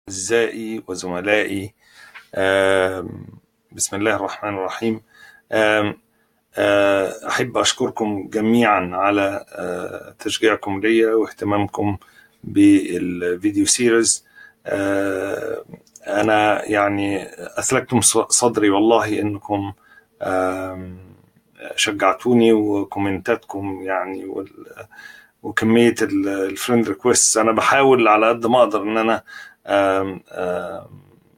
أعزائي وزملائي آم، بسم الله الرحمن الرحيم آم، آه، أحب أشكركم جميعا على آه، تشجيعكم ليا واهتمامكم بالفيديو سيريز آه، أنا يعني أسلكتم صدري والله إنكم آم، شجعتوني وكومنتاتكم يعني وال- وكمية الفريند ريكويست أنا بحاول على قد ما أقدر إن أنا آم، آم،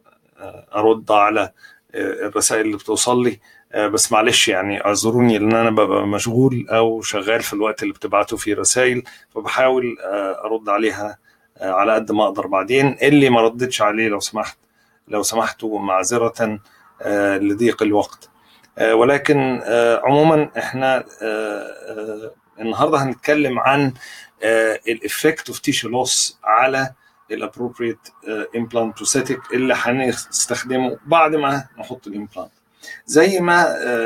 ارد على الرسائل اللي بتوصل لي بس معلش يعني اعذروني لان انا ببقى مشغول او شغال في الوقت اللي بتبعتوا فيه رسائل فبحاول ارد عليها على قد ما اقدر بعدين اللي ما ردتش عليه لو سمحت لو سمحتوا معذرة لضيق الوقت ولكن عموما احنا النهارده هنتكلم عن الافكت اوف تيشو لوس على الابروبريت امبلانت بروستاتيك اللي هنستخدمه بعد ما نحط الامبلانت زي ما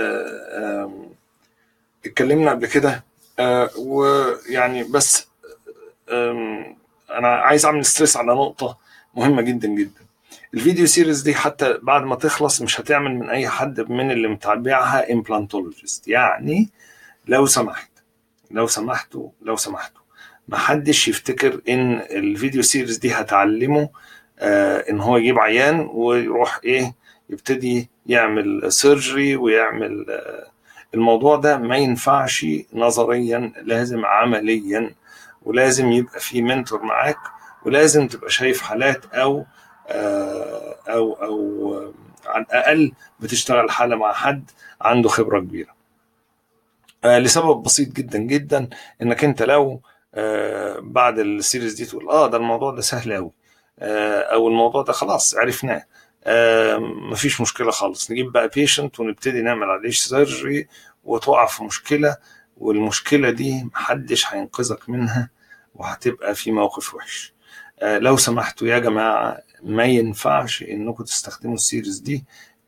آه، آم، اتكلمنا قبل كده آه، ويعني بس آم، انا عايز اعمل ستريس على نقطه مهمه جدا جدا الفيديو سيريز دي حتى بعد ما تخلص مش هتعمل من اي حد من اللي متابعها امبلانتولوجيست يعني لو سمحت لو سمحتوا لو سمحتوا ما حدش يفتكر ان الفيديو سيريز دي هتعلمه آه ان هو يجيب عيان ويروح ايه يبتدي يعمل سيرجري ويعمل آه الموضوع ده ما ينفعش نظريا لازم عمليا ولازم يبقى في منتور معاك ولازم تبقى شايف حالات او آه او او آه، على الاقل بتشتغل حاله مع حد عنده خبره كبيره آه، لسبب بسيط جدا جدا انك انت لو آه، بعد السيريز دي تقول اه ده الموضوع ده سهل قوي او الموضوع ده خلاص عرفناه آه، مفيش مشكله خالص نجيب بقى بيشنت ونبتدي نعمل عليه سيرجري وتقع في مشكله والمشكله دي محدش هينقذك منها وهتبقى في موقف وحش آه، لو سمحتوا يا جماعه ما ينفعش انكم تستخدموا السيريز دي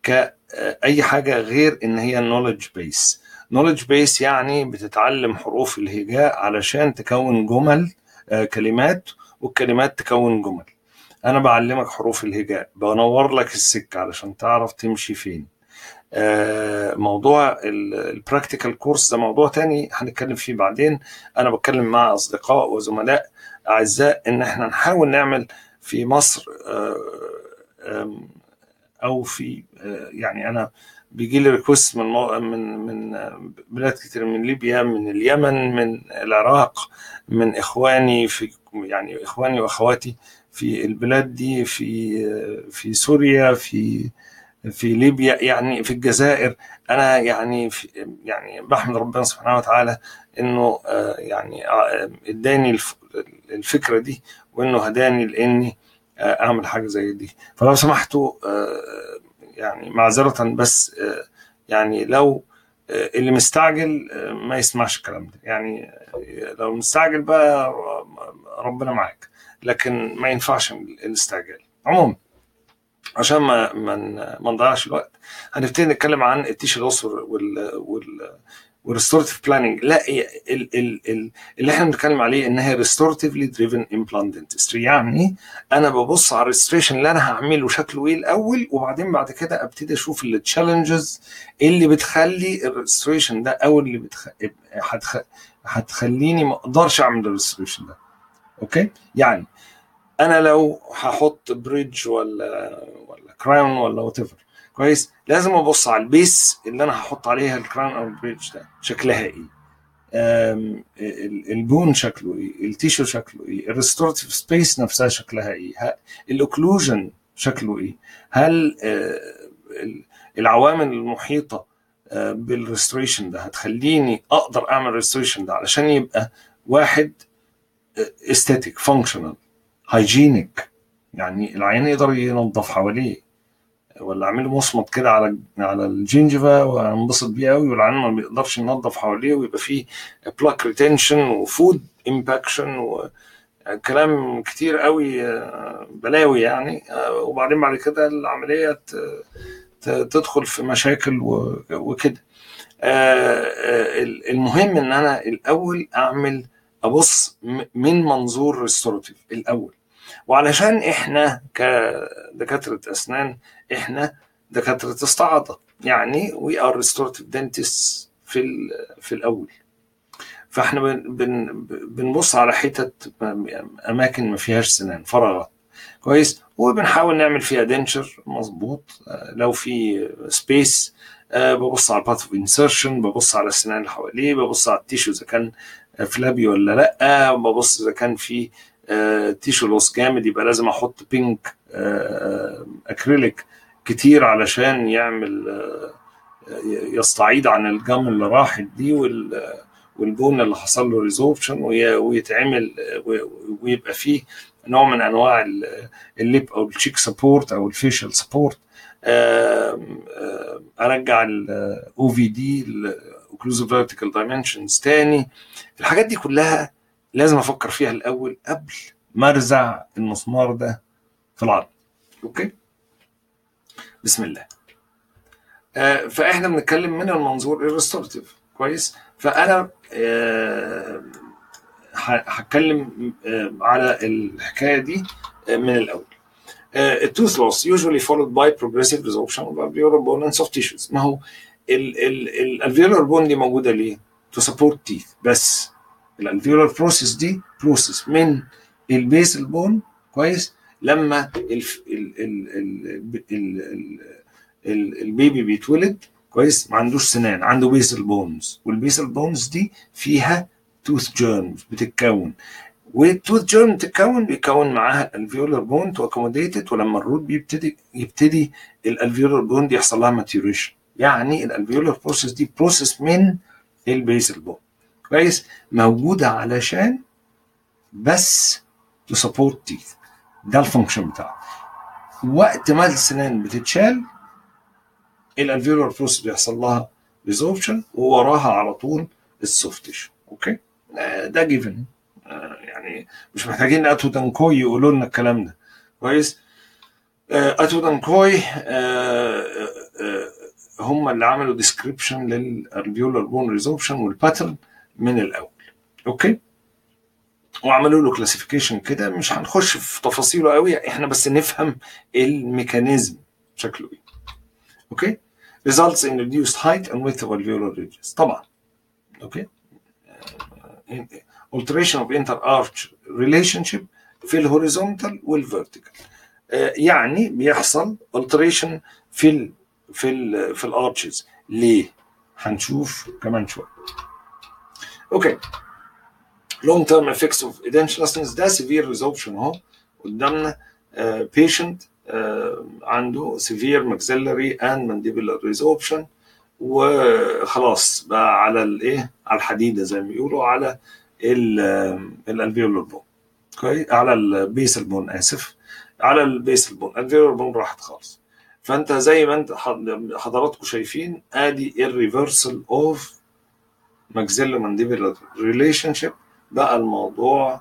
كأي حاجه غير ان هي نولج بيس نولج بيس يعني بتتعلم حروف الهجاء علشان تكون جمل آه، كلمات والكلمات تكون جمل انا بعلمك حروف الهجاء بنور لك السكه علشان تعرف تمشي فين آه، موضوع البراكتيكال كورس ده موضوع تاني هنتكلم فيه بعدين انا بتكلم مع اصدقاء وزملاء اعزاء ان احنا نحاول نعمل في مصر آه، آم، او في آه، يعني انا بيجي لي ريكوست من مو- من من آه، بلاد كتير من ليبيا من اليمن من العراق من اخواني في يعني اخواني واخواتي في البلاد دي في آه، في سوريا في في ليبيا يعني في الجزائر انا يعني في يعني بحمد ربنا سبحانه وتعالى انه آه، يعني آه، اداني الف- الفكره دي وانه هداني لاني آه، اعمل حاجه زي دي فلو سمحتوا آه، يعني معذره بس آه، يعني لو آه، اللي مستعجل آه، ما يسمعش الكلام ده يعني آه، لو مستعجل بقى آه، ربنا معاك لكن ما ينفعش الاستعجال عموما عشان ما ما ما نضيعش الوقت هنبتدي نتكلم عن التيشو لوس وال وال والريستورتيف بلاننج لا ال ال ال اللي احنا بنتكلم عليه ان هي ريستورتيفلي دريفن امبلانت دنتستري يعني انا ببص على الريستريشن اللي انا هعمله شكله ايه الاول وبعدين بعد كده ابتدي اشوف التشالنجز اللي بتخلي الريستريشن ده او اللي بتخ... هتخ... هتخليني ما اقدرش اعمل الريستريشن ده اوكي يعني انا لو هحط بريدج ولا ولا كراون ولا وات ايفر كويس لازم ابص على البيس اللي انا هحط عليها الكراون او البريدج ده شكلها ايه آم، ال- البون شكله ايه التيشو شكله ايه الريستورتيف سبيس نفسها شكلها ايه ه- الاوكلوجن شكله ايه هل آه، ال- العوامل المحيطه آه، بالريستوريشن ده هتخليني اقدر اعمل ريستوريشن ده علشان يبقى واحد استاتيك فانكشنال هايجينيك يعني العيان يقدر ينظف حواليه ولا اعمله مصمت كده على على الجينجيفا وانبسط بيه قوي والعيان ما بيقدرش ينظف حواليه ويبقى فيه بلاك ريتنشن وفود امباكشن وكلام كتير قوي آه، بلاوي يعني آه، وبعدين بعد كده العمليه ت- ت- تدخل في مشاكل و- وكده آه، آه، المهم ان انا الاول اعمل ابص م- من منظور ريستوراتيف الاول وعلشان احنا كدكاتره اسنان احنا دكاتره استعاضه يعني وي ار ريستورتيف دنتست في ال- في الاول فاحنا بن بن بنبص على حتت اماكن ما فيهاش سنان فراغات كويس وبنحاول نعمل فيها دنشر مظبوط آه، لو في سبيس ببص على الباث اوف انسرشن ببص على السنان اللي حواليه ببص على التيشو اذا كان فلابي ولا لا ببص اذا كان في تيشو لوس جامد يبقى لازم احط بينك اكريليك كتير علشان يعمل آه، يستعيد عن الجم اللي راحت دي وال والبون اللي حصل له ريزوربشن ويتعمل و- ويبقى فيه نوع من انواع ال- الليب او الشيك سبورت او الفيشل سبورت ارجع الاو في دي الاوكلوزيف فيرتيكال دايمنشنز تاني الحاجات دي كلها لازم افكر فيها الاول قبل ما ارزع المسمار ده في العظم اوكي بسم الله آه، فاحنا بنتكلم من المنظور الريستورتيف كويس فانا آه، ه- هتكلم آه، على الحكايه دي آه، من الاول التوث لوس usually followed by progressive resorption of alveolar bone and soft tissues ما هو الالفيولار بون دي موجوده ليه؟ to support teeth بس الالفيولار بروسيس دي بروسيس من البيسل بون كويس لما الف ال ال ال ال ال ال البيبي بيتولد كويس ما عندوش سنان عنده بيسل بونز والبيسل بونز دي فيها توث جيرمز بتتكون والتوث جيرم تتكون بيكون معاها الالفيولار بون تو اكوموديتد ولما الروت بيبتدي يبتدي الالفيولار بون دي يحصل لها ماتيوريشن يعني الالفيولار بروسيس دي بروسيس من البيسل بون كويس موجوده علشان بس تو سبورت تيث ده الفانكشن بتاعه وقت ما السنان بتتشال الالفيولار بروسيس بيحصل لها ريزوربشن ووراها على طول السوفتش اوكي آه، ده جيفن يعني مش محتاجين اتو دانكوي يقولوا لنا الكلام ده كويس آه، اتو دانكوي آه، آه، هم اللي عملوا ديسكريبشن للالفيولار بون ريزوربشن والباترن من الاول اوكي وعملوا له كلاسيفيكيشن كده مش هنخش في تفاصيله قوي احنا بس نفهم الميكانيزم شكله ايه اوكي results in reduced height and width of alveolar ridges طبعا اوكي آه، alteration of inter-arch relationship في الهوريزونتال والفيرتيكال يعني بيحصل alteration في ال في ال في الارشز ليه؟ هنشوف كمان شويه. اوكي long term effects of edentulous ده severe resorption اهو قدامنا بيشنت عنده severe maxillary and mandibular resorption وخلاص بقى على الايه على الحديده زي ما بيقولوا على الالفيولار بون كويس على البيسل بون اسف على البيسل بون الالفيولار بون راحت خالص فانت زي ما انت حض- حضراتكم شايفين ادي الريفرسال اوف ماكسيلو مانديبولار ريليشن شيب بقى الموضوع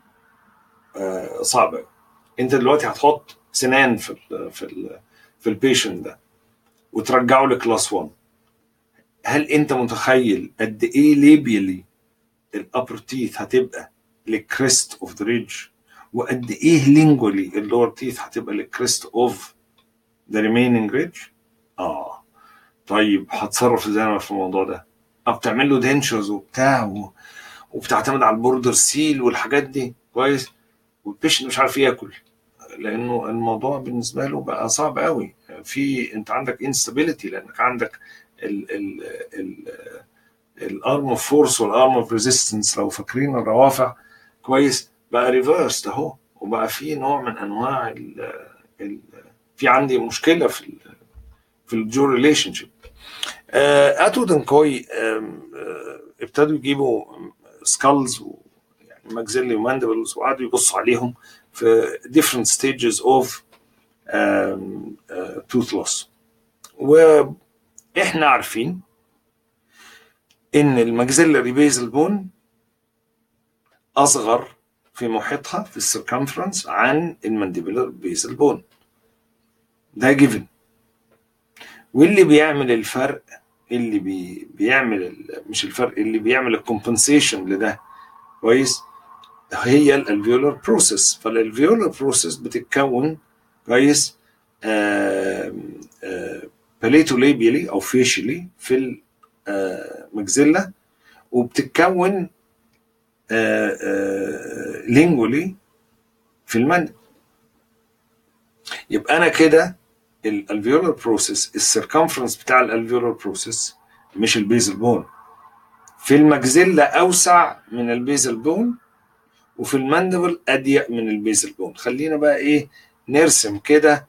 آه، صعب قوي انت دلوقتي هتحط سنان في ال في ال في البيشنت ده وترجعه لكلاس 1 هل انت متخيل قد ايه ليبيالي الابر تيث هتبقى للكريست اوف ذا ريدج وقد ايه لينجولي اللور تيث هتبقى للكريست اوف ذا ريميننج ريدج اه طيب هتصرف ازاي أنا في الموضوع ده اه بتعمل له دنشرز وبتاع و... وبتعتمد على البوردر سيل والحاجات دي كويس والبيشنت مش عارف ياكل لانه الموضوع بالنسبه له بقى صعب قوي في انت عندك انستابيليتي لانك عندك ال ال ال الارم اوف فورس والارم اوف ريزيستنس لو فاكرين الروافع كويس بقى ريفيرس اهو وبقى في نوع من انواع ال ال في عندي مشكله في ال في الجو ريليشن شيب اتو دنكوي آم، آه، ابتدوا يجيبوا سكالز يعني ماكسيلي وماندبلز وقعدوا يبصوا عليهم في different stages of um, uh, tooth loss واحنا عارفين ان الماكسيلري بيزل بون اصغر في محيطها في السيركمفرنس عن المانديبولار بيزل بون ده جيفن واللي بيعمل الفرق اللي بي بيعمل ال- مش الفرق اللي بيعمل الكومبنسيشن لده كويس هي الالفيولار بروسيس فالالفيولار بروسيس بتتكون كويس باليتوليبيالي او فيشلي في المجزله وبتتكون لينجولي في المندل يبقى انا كده الالفيولار بروسيس السيركمفرنس بتاع الالفيولار بروسيس مش البيزل بون في المجزله اوسع من البيزل بون وفي الماندبل اضيق من البيزل بون خلينا بقى ايه نرسم كده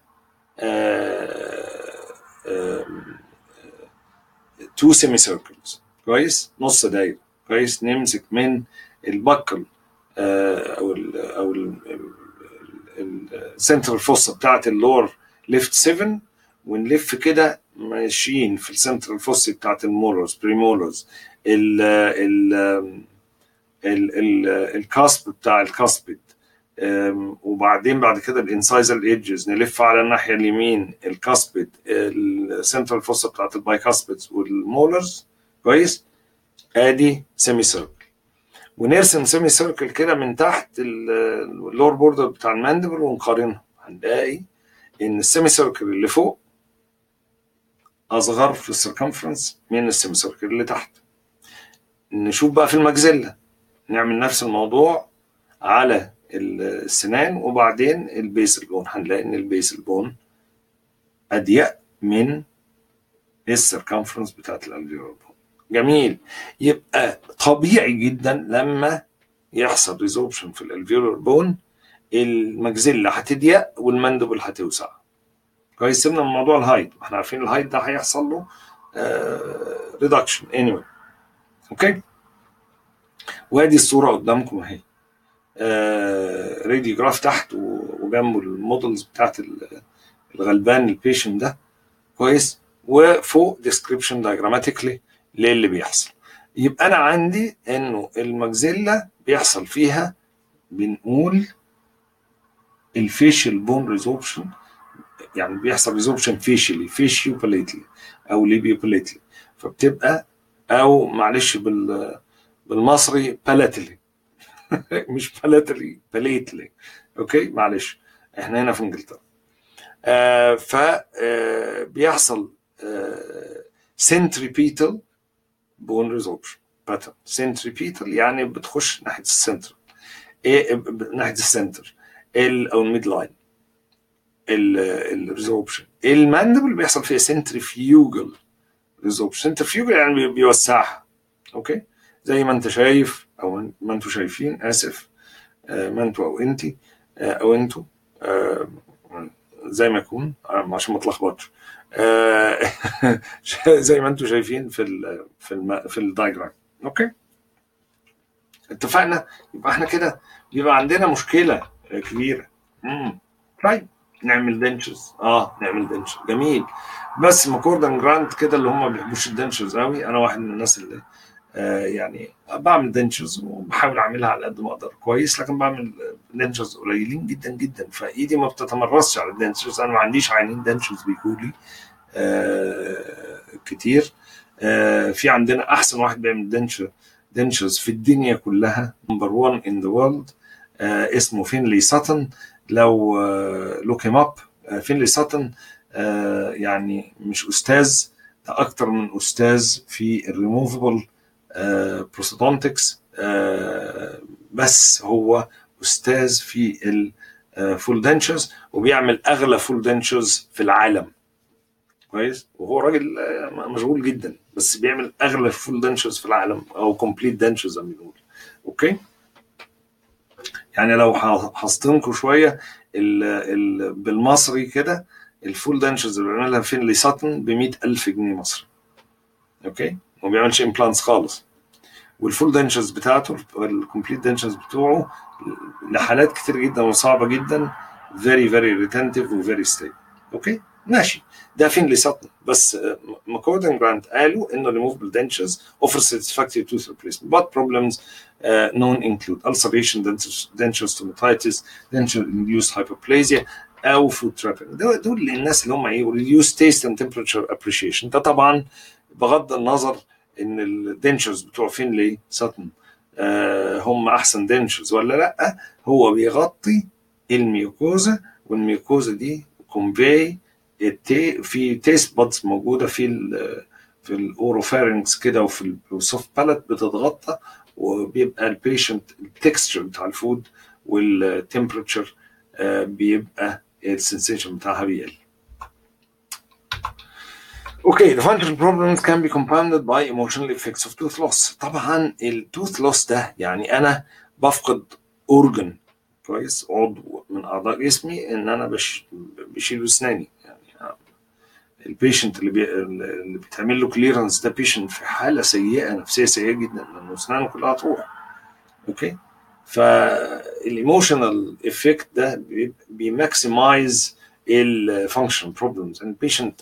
تو سيمي سيركلز كويس نص دايره كويس نمسك من البكل آه او ال او السنترال فوسا بتاعت اللور ليفت 7 ونلف كده ماشيين في السنترال فوسا بتاعت المولرز بريمولرز ال ال ال ال الكاسب بتاع الكاسبيد وبعدين بعد كده الانسايزال ايدجز نلف على الناحيه اليمين الكاسبيد السنترال فوسا بتاعت البايكاسبيدز والمولرز كويس ادي سيمي سيركل ونرسم سيمي سيركل كده من تحت اللور بوردر بتاع الماندبل ونقارنها هنلاقي ان السيمي سيركل اللي فوق اصغر في السيركمفرنس من السيمي سيركل اللي تحت نشوف بقى في المجزله نعمل نفس الموضوع على السنان وبعدين البيسل بون هنلاقي ان البيسل بون اضيق من السيركمفرنس بتاعت الالفيولار بون جميل يبقى طبيعي جدا لما يحصل ريزوربشن في الالفيولار بون المجزله هتضيق والمندبل هتوسع كويس سيبنا من موضوع الهايت احنا عارفين الهايت ده هيحصل له ريدكشن اني anyway. اوكي وادي الصوره قدامكم اهي آه راديوجراف تحت وجنبه المودلز بتاعت الغلبان البيشنت ده كويس وفوق ديسكريبشن دايجراماتيكلي للي بيحصل يبقى انا عندي انه المجزله بيحصل فيها بنقول الفيشل بون ريزوربشن يعني بيحصل ريزوربشن فيشلي فيشيو باليتلي او ليبيو باليتلي فبتبقى او معلش بال بالمصري بالاتلي مش بالاتلي باليتلي اوكي معلش احنا هنا في انجلترا آه ف آه بيحصل آه سنتريبيتال بون ريزوربشن باترن سنتريبيتال يعني بتخش ناحيه السنتر ايه ناحيه السنتر ال او الميد لاين الريزوربشن الماندبل بيحصل فيها سنتريفيوجل ريزوربشن سنتريفيوجل يعني بيوسعها اوكي زي ما انت شايف او ما انتوا شايفين اسف آه ما انتوا او انت آه او انتوا آه زي ما يكون عشان ما اتلخبطش زي ما انتوا شايفين في ال في الم في الدايجرام اوكي اتفقنا يبقى احنا كده يبقى عندنا مشكله كبيره امم طيب نعمل دنشز اه نعمل دنشز جميل بس ماكوردن جرانت كده اللي هم ما بيحبوش الدنشز قوي انا واحد من الناس اللي آه يعني بعمل دنشز وبحاول اعملها على قد ما اقدر كويس لكن بعمل دنشز قليلين جدا جدا فايدي ما بتتمرسش على الدنشز انا ما عنديش عينين دنشز بيجوا لي آه كتير آه في عندنا احسن واحد بيعمل دنشر دنشرز في الدنيا كلها نمبر 1 ان ذا وورلد اسمه فينلي ساتن لو لوك هيم اب فينلي ساتن يعني مش استاذ ده اكتر من استاذ في الريموفبل بروستودونتكس بس هو استاذ في الفول دنشرز وبيعمل اغلى فول دنشرز في العالم كويس وهو راجل مشغول جدا بس بيعمل اغلى فول دنشرز في العالم او كومبليت دنشرز زي ما بنقول اوكي يعني لو هصطنكوا شويه ال ال بالمصري كده الفول دنشرز اللي بيعملها فينلي ساتن ب 100000 جنيه مصري اوكي ما بيعملش امبلانتس خالص والفول دنشرز بتاعته الكومبليت دنشرز بتوعه لحالات كتير جدا وصعبه جدا فيري فيري ريتنتيف وفيري ستيبل اوكي ماشي ده فينلي ساتن بس ماكوردن جرانت قالوا انه removable dentures offer satisfactory tooth replacement but problems uh, known include ulceration denture stomatitis denture induced hyperplasia او food trapping دول الناس اللي هم ايه reduce taste and temperature appreciation ده طبعا بغض النظر ان الدنشرز بتوع فينلي ساتن آه، هم احسن دنشرز ولا لا هو بيغطي الميوكوزا والميوكوزا دي كونفي في تيست بادز موجوده في ال في الاوروفارنكس كده وفي السوفت بالات بتتغطى وبيبقى البيشنت التكستشر بتاع الفود والتمبرتشر بيبقى السنسيشن بتاعها بيقل. اوكي the functional problems can be compounded by emotional effects of tooth loss طبعا التوث loss ده يعني انا بفقد اورجن كويس عضو من اعضاء جسمي ان انا بش بشيل اسناني يعني البيشنت اللي, بي... اللي بيتعمل له كليرنس ده بيشنت في حاله سيئه نفسيه سيئه جدا لان اسنانه كلها هتروح اوكي فالايموشنال افكت ده بيماكسمايز الفانكشن بروبلمز البيشنت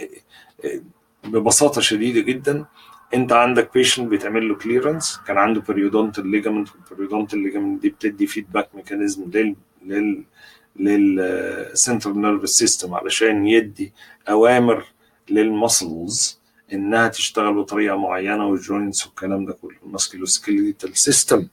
ببساطه شديده جدا انت عندك بيشنت بيتعمل له كليرنس كان عنده بريودونتال ليجامنت والبريودونتال ليجامنت دي بتدي فيدباك ميكانيزم لل لل للسنترال نيرفس سيستم علشان يدي اوامر للمسلز انها تشتغل بطريقه معينه والجوينتس والكلام ده كله الماسكيلوسكيليتال سيستم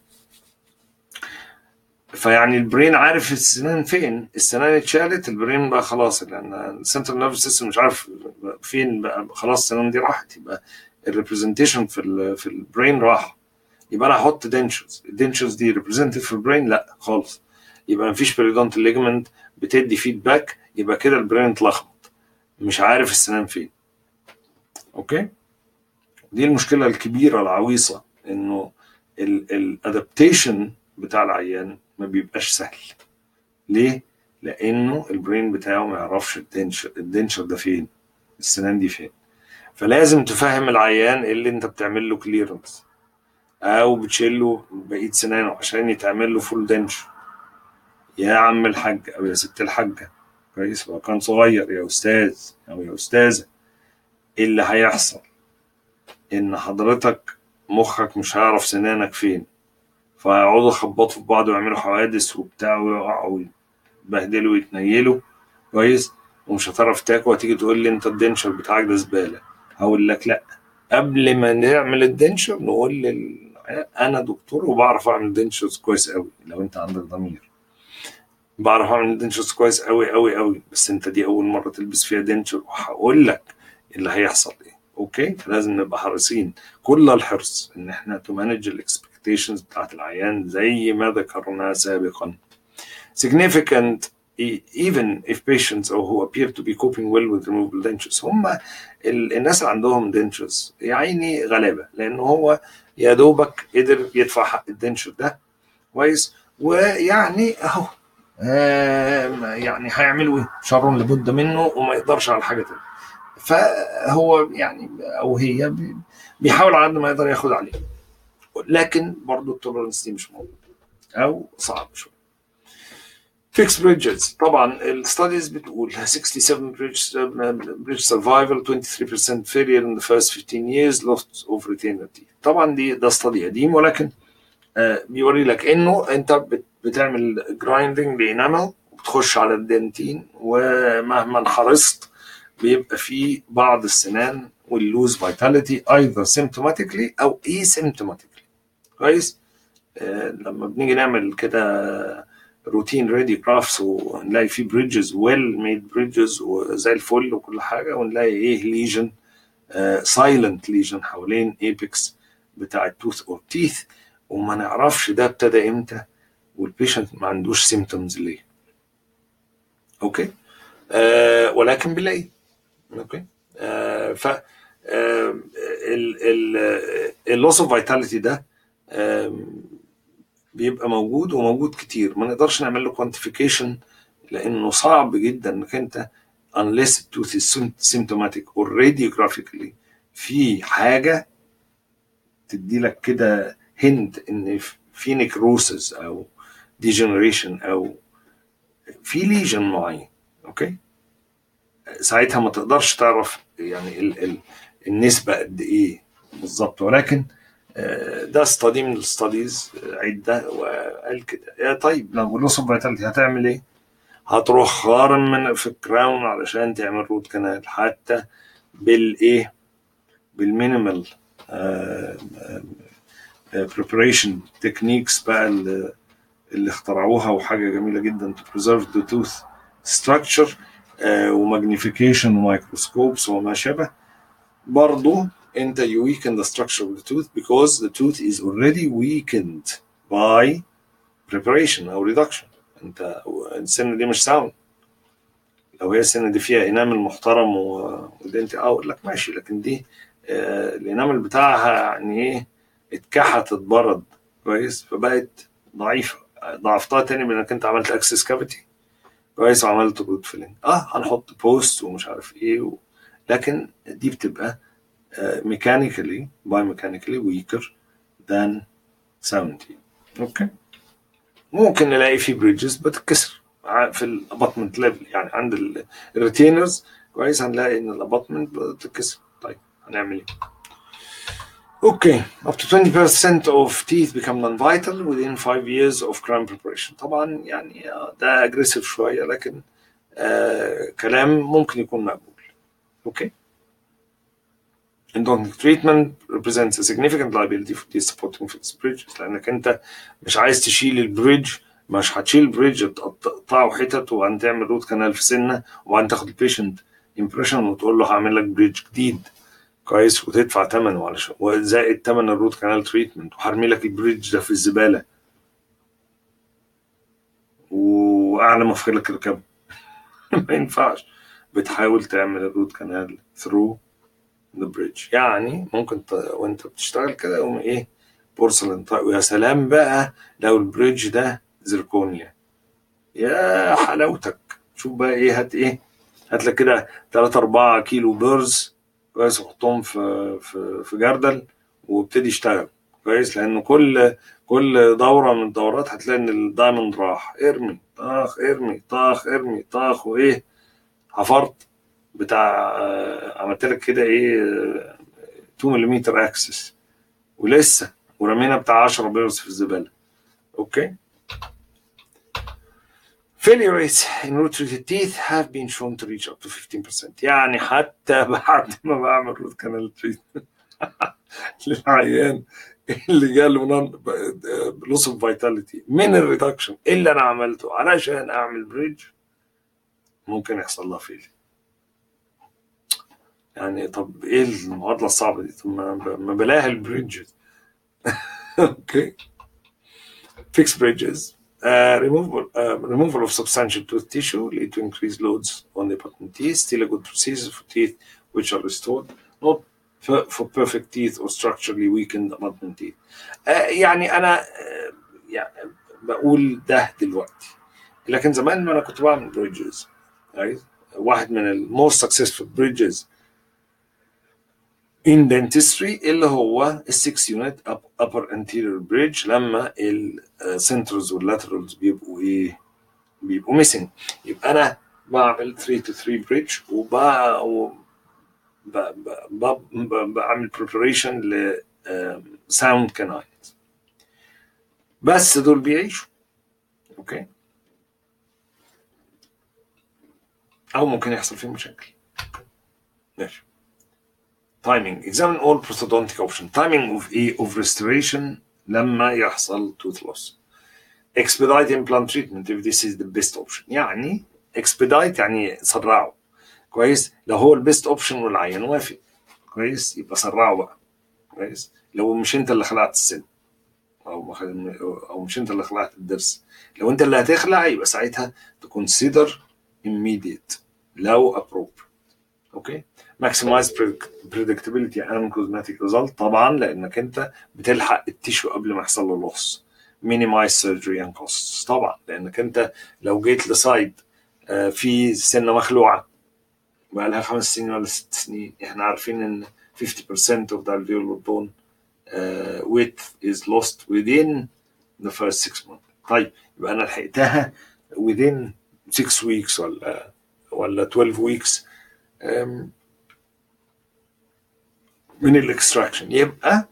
فيعني البرين عارف السنان فين السنان اتشالت البرين بقى خلاص لان السنترال نيرفس سيستم مش عارف فين بقى خلاص السنان دي راحت يبقى الريبرزنتيشن في ال في البرين راح يبقى انا احط دنشرز الدنشرز دي ريبرزنتد في البرين لا خالص يبقى مفيش بريدونتال ليجمنت بتدي فيدباك يبقى كده البرين اتلخبط مش عارف السنان فين اوكي دي المشكله الكبيره العويصه انه الادابتيشن بتاع العيان ما بيبقاش سهل ليه لانه البرين بتاعه ما يعرفش الدنشر الدنشر ده فين السنان دي فين فلازم تفهم العيان اللي انت بتعمل له كليرنس او بتشيل له بقيه سنانه عشان يتعمل له فول دنشر يا عم الحاج او يا ست الحاجه كويس هو كان صغير يا استاذ او يا استاذه اللي هيحصل ان حضرتك مخك مش هيعرف سنانك فين فيقعدوا يخبطوا في بعض ويعملوا حوادث وبتاع ويقعوا ويتبهدلوا ويتنيلوا كويس ومش هتعرف تاكل وهتيجي تقول لي انت الدنشر بتاعك ده زباله هقول لك لا قبل ما نعمل الدنشر نقول لل... انا دكتور وبعرف اعمل دنشرز كويس قوي لو انت عندك ضمير بعرف اعمل دنشرز كويس قوي قوي قوي بس انت دي اول مره تلبس فيها دنشر وهقول لك اللي هيحصل ايه اوكي فلازم نبقى حريصين كل الحرص ان احنا تو مانج الاكسبكتيشنز بتاعت العيان زي ما ذكرنا سابقا significant even if patients or who appear to be coping well with removable dentures هم الناس اللي عندهم dentures يا عيني غلابه لان هو يا دوبك قدر يدفع حق الدنشر ده كويس ويعني اهو آه يعني هيعملوا ايه؟ شر لابد منه وما يقدرش على حاجه تانية. فهو يعني او هي بيحاول على قد ما يقدر ياخد عليه. لكن برضه التولرنس دي مش موجوده او صعب شويه. فيكس بريدجز طبعا الستاديز بتقول 67 بريدج بريدج سرفايفل 23% failure in the first 15 years loss of retainer teeth طبعا دي ده استادي قديم ولكن آه بيوري لك انه انت بتعمل جرايندنج لانامل وبتخش على الدنتين ومهما حرصت بيبقى في بعض السنان واللوز فيتاليتي ايذر سيمتوماتيكلي او اي سيمتوماتيكلي كويس آه لما بنيجي نعمل كده روتين ريدي جرافس ونلاقي فيه بريدجز ويل ميد بريدجز وزي الفل وكل حاجه ونلاقي ايه ليجن سايلنت ليجن حوالين ايبكس بتاع التوث اور تيث وما نعرفش ده ابتدى امتى والبيشنت ما عندوش سيمتومز ليه اوكي آه ولكن بنلاقي اوكي آه ف اللوس اوف فيتاليتي ده آه بيبقى موجود وموجود كتير ما نقدرش نعمل له كوانتيفيكيشن لانه صعب جدا انك انت unless the tooth is symptomatic or radiographically في حاجه تدي لك كده هنت ان في نيكروسس او ديجنريشن او في ليجن معين اوكي ساعتها ما تقدرش تعرف يعني ال ال النسبه قد ايه بالظبط ولكن ده استادي من الستاديز عده وقال كده طيب لو لوس اوف فيتاليتي هتعمل ايه؟ هتروح خارم من في الكراون علشان تعمل روت كانال حتى بالايه؟ بالمينيمال preparation techniques بقى اللي, اللي اخترعوها وحاجه جميله جدا to preserve the tooth structure آه، وماجنيفيكيشن ومايكروسكوبس وما شابه برضو انت you weaken the structure of the tooth because the tooth is already weakened by preparation او reduction انت السنه دي مش ساوند لو هي السنه دي فيها انامل محترم و- ودنت اقول لك ماشي لكن دي آه، الانامل بتاعها يعني ايه اتكحت اتبرد كويس فبقت ضعيفه ضعفتها تاني بانك انت عملت اكسس كافيتي كويس وعملت روت فيلينج اه هنحط بوست ومش عارف ايه و... لكن دي بتبقى ميكانيكالي باي ميكانيكالي ويكر ذان ساوندي اوكي ممكن نلاقي في بريدجز بتتكسر ع- في الاباتمنت ليفل يعني عند الريتينرز كويس هنلاقي ان الاباتمنت بتتكسر طيب هنعمل ايه؟ اوكي up to 20% of teeth become non-vital within 5 years of crown preparation طبعا يعني آه، ده اجريسيف شويه لكن آه كلام ممكن يكون مقبول اوكي endodontic treatment represents a significant liability for teeth supporting fixed bridges لانك انت مش عايز تشيل البريدج مش هتشيل البريدج تقطعه حتت وهتعمل روت كانال في سنه وبعدين تاخد البيشنت امبريشن وتقول له هعمل لك بريدج جديد كويس وتدفع ثمنه علشان وزائد ثمن الروت كانال تريتمنت وهرمي لك البريدج ده في الزباله واعلى ما في لك الركب ما ينفعش بتحاول تعمل الروت كانال ثرو ذا بريدج يعني ممكن ت... وانت بتشتغل كده يقوم ايه بورسلين طيب ويا سلام بقى لو البريدج ده زركونيا يا حلاوتك شوف بقى ايه هات ايه هات لك كده 3 4 كيلو بيرز كويس وحطهم في في في جردل وابتدي اشتغل كويس لان كل كل دوره من الدورات هتلاقي ان الدايموند راح ارمي طاخ ارمي طاخ ارمي طاخ وايه حفرت بتاع آه، عملت لك كده ايه آه، 2 ملم اكسس ولسه ورمينا بتاع 10 بيرز في الزباله اوكي Failure rates in root treated teeth have been shown to reach up to 15% يعني حتى بعد ما بعمل روت كانال تريتمنت للعيان اللي جاله لوس اوف فيتاليتي من الريدكشن اللي انا عملته علشان اعمل بريدج ممكن يحصل لها فيلي يعني طب ايه المعادله الصعبه دي طب ما ما بلاها البريدجز اوكي fixed bridges uh, removal uh, removal of substantial tooth tissue lead to increased loads on the abutment teeth still a good procedure for teeth which are restored not for, for perfect teeth or structurally weakened abutment teeth uh, يعني انا uh, يعني بقول ده دلوقتي لكن زمان ما انا كنت بعمل بريدجز واحد من الموست successful bridges in dentistry اللي هو ال 6 unit up- upper anterior bridge لما السنترز واللاترالز بيبقوا ايه بيبقوا missing يبقى انا بعمل 3 to 3 bridge وب و- ب... ب... ب... ب... بعمل preparation ل sound canines بس دول بيعيشوا اوكي او ممكن يحصل فيهم مشاكل ماشي timing examine all prosthodontic option timing of a of restoration لما يحصل tooth loss expedite implant treatment if this is the best option يعني expedite يعني سرعه كويس لو هو البيست اوبشن والعيان وافق كويس يبقى سرعه بقى كويس لو مش انت اللي خلعت السن او ما خل- او مش انت اللي خلعت الضرس لو انت اللي هتخلع يبقى ساعتها تكونسيدر immediate لو appropriate اوكي maximize predict- predictability and cosmetic result طبعا لانك انت بتلحق التيشو قبل ما يحصل له loss minimize surgery and costs طبعا لانك انت لو جيت لسايد آه، في سنه مخلوعه بقى لها خمس سنين ولا ست سنين احنا عارفين ان 50% of the alveolar bone uh, width is lost within the first six months طيب يبقى انا لحقتها within 6 weeks ولا ولا 12 weeks um, من الاكستراكشن يبقى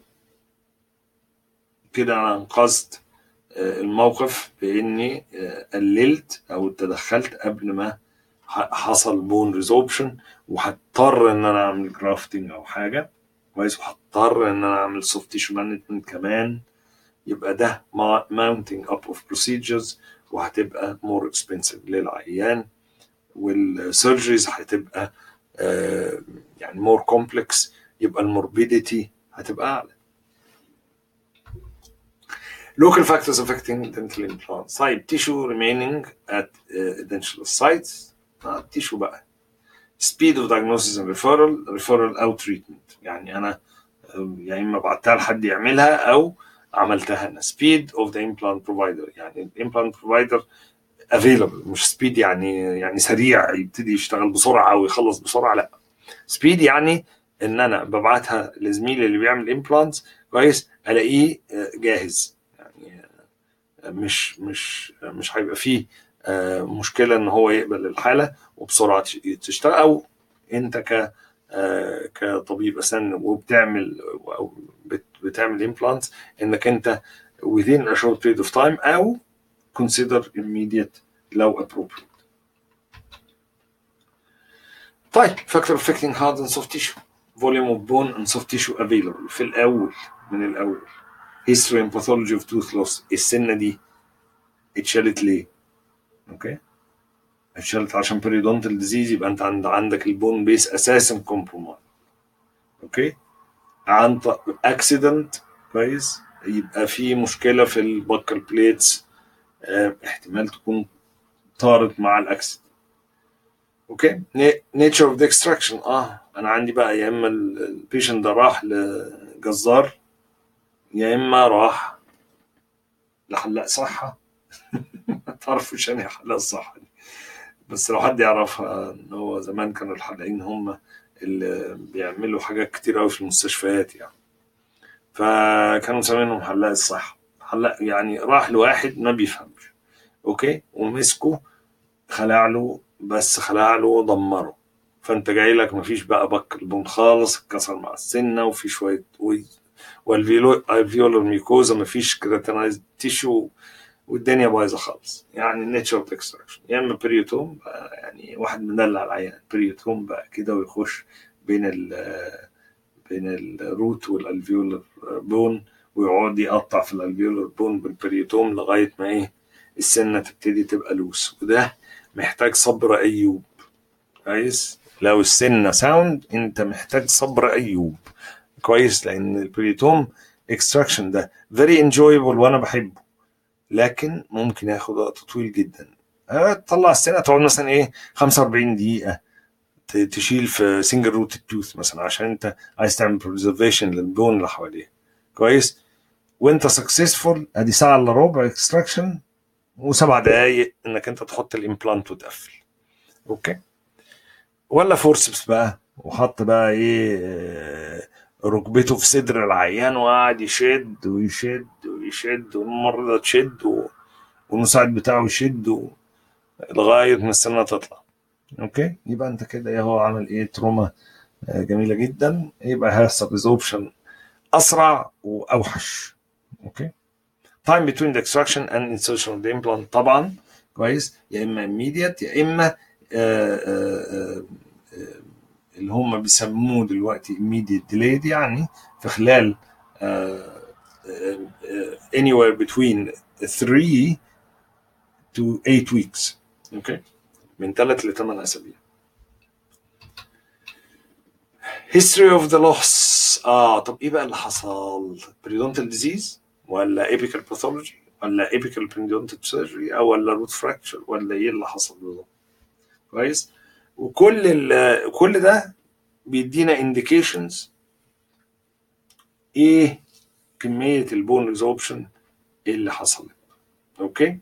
كده انا انقذت آه، الموقف باني آه، قللت او تدخلت قبل ما ح- حصل بون ريزوبشن وهضطر ان انا اعمل جرافتنج او حاجه كويس وهضطر ان انا اعمل سوفت تيشو مانجمنت كمان يبقى ده mounting up of procedures وهتبقى more expensive للعيان والسيرجريز هتبقى آه، يعني more complex يبقى الموربيديتي هتبقى اعلى local factors affecting dental implants طيب tissue remaining at uh, dental sites آه tissue بقى speed of diagnosis and referral referral او treatment يعني انا آه، يا اما بعتها لحد يعملها او عملتها انا speed of the implant provider يعني implant provider available مش speed يعني يعني سريع يبتدي يشتغل بسرعه ويخلص بسرعه لا speed يعني ان انا ببعتها لزميلي اللي بيعمل امبلانتس كويس الاقيه آه، جاهز يعني آه، مش مش مش هيبقى فيه آه، مشكله ان هو يقبل الحاله وبسرعه تش- تشتغل او انت ك آه، كطبيب اسنان وبتعمل او بت- بتعمل امبلانتس انك انت within a short period of time او consider immediate لو appropriate. طيب factor affecting hard and soft tissue volume of bone and soft tissue available في الأول من الأول history and pathology of tooth loss السنة دي اتشالت ليه؟ اوكي؟ اتشالت عشان periodontal disease يبقى انت عند عندك البون بيس اساسا compromised اوكي؟ عن اكسيدنت كويس يبقى في مشكلة في البكر بليتس احتمال تكون طارت مع الاكسيدنت اوكي نيتشر اوف ذا اكستراكشن اه انا عندي بقى يا اما البيشنت ده راح لجزار يا اما راح لحلاق صحه ما تعرفوش يعني حلاق الصحه دي بس لو حد يعرفها ان هو زمان كانوا الحلاقين هم اللي بيعملوا حاجات كتير قوي في المستشفيات يعني فكانوا مسمينهم حلاق الصحه حلاق يعني راح لواحد ما بيفهمش اوكي ومسكه خلع له بس خلع له ودمره فانت جاي لك مفيش بقى بك البون خالص اتكسر مع السنه وفي شويه ويز والفيولار ميكوزا مفيش كريتينايز تيشو والدنيا بايظه خالص يعني نيتشر اوف اكستراكشن يا اما بريوتوم بقى يعني واحد مدلع العيان بريوتوم بقى كده ويخش بين ال بين الروت والالفيولار بون ويقعد يقطع في الالفيولار بون بالبريوتوم لغايه ما ايه السنه تبتدي تبقى لوس وده محتاج صبر ايوب كويس لو السنه ساوند انت محتاج صبر ايوب كويس لان البريتوم اكستراكشن ده فيري انجويبل وانا بحبه لكن ممكن ياخد وقت طويل جدا آه، تطلع السنه تقعد مثلا ايه 45 دقيقه ت- تشيل في سنجل روت توث مثلا عشان انت عايز تعمل بريزرفيشن للبون اللي حواليه كويس وانت سكسسفول ادي ساعه الا ربع اكستراكشن وسبع دقايق انك انت تحط الامبلانت وتقفل اوكي ولا فورسبس بقى وحط بقى ايه آه، ركبته في صدر العيان وقعد يشد ويشد ويشد والمرة تشد و... والمساعد بتاعه يشد و... لغاية ما السنة تطلع اوكي يبقى انت كده ايه هو عمل ايه تروما آه، جميلة جدا يبقى هيحصل ريزوبشن اسرع واوحش اوكي time between the extraction and insertion of the implant طبعا كويس يا اما immediate يا اما آه، آه، آه، آه، اللي هم بيسموه دلوقتي immediate delayed يعني في خلال آه، آه، آه، anywhere between 3 to 8 weeks اوكي من 3 ل 8 اسابيع history of the loss اه طب ايه بقى اللي حصل periodontal disease ولا apical pathology ولا apical periodontal surgery او ولا root fracture ولا ايه اللي حصل بالظبط كويس وكل ال- كل ده بيدينا indications ايه كمية البون ريزوربشن اللي حصلت اوكي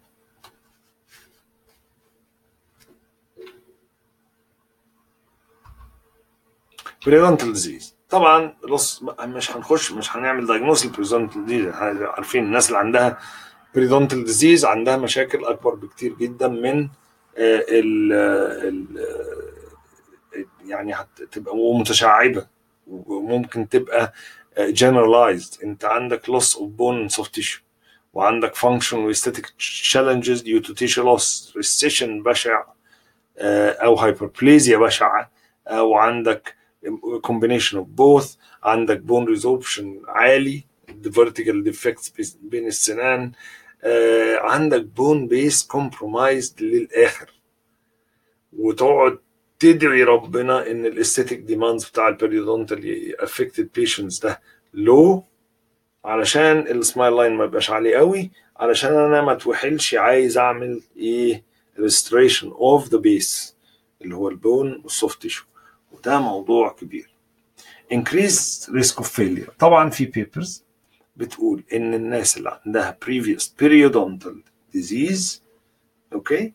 بريدونتال ديزيز طبعا بص مش هنخش مش هنعمل دايجنوز البريدونتال ديزيز عارفين الناس اللي عندها بريدونتال ديزيز عندها مشاكل اكبر بكتير جدا من آه، ال ال آه، يعني هتبقى ومتشعبه وممكن تبقى generalized انت عندك loss of bone and soft tissue وعندك function و aesthetic challenges due to tissue loss recession بشع آه، او hyperplasia بشعه او عندك combination of both عندك bone resorption عالي the vertical defects بين السنان آه عندك bone base compromised للاخر وتقعد تدعي ربنا ان الاستاتيك ديماندز بتاع البريودونتال افكتد بيشنتس ده لو علشان السمايل لاين ما يبقاش عالي قوي علشان انا ما اتوحلش عايز اعمل ايه restoration of the base اللي هو البون والسوفت تيشو وده موضوع كبير increased risk of failure طبعا في بيبرز بتقول ان الناس اللي عندها previous periodontal disease اوكي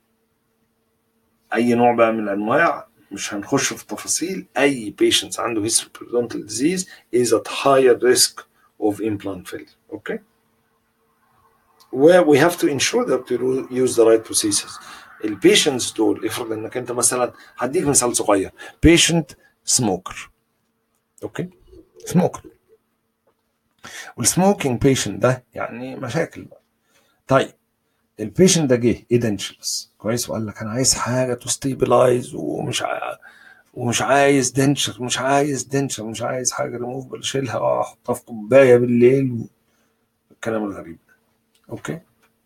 اي نوع بقى من الانواع مش هنخش في تفاصيل اي patients عنده history periodontal disease is at higher risk of implant failure اوكي where we have to ensure that we use the right procedures البيشنتس دول افرض انك انت مثلا هديك مثال صغير بيشنت سموكر اوكي سموكر والسموكينج بيشنت ده يعني مشاكل بقى. طيب البيشنت ده جه ايدنشلس كويس وقال لك انا عايز حاجه تو ستيبلايز ومش ع... ومش عايز دنشر مش عايز دنشر مش عايز حاجه ريموفبل اشيلها واحطها في كوبايه بالليل الكلام الغريب ده اوكي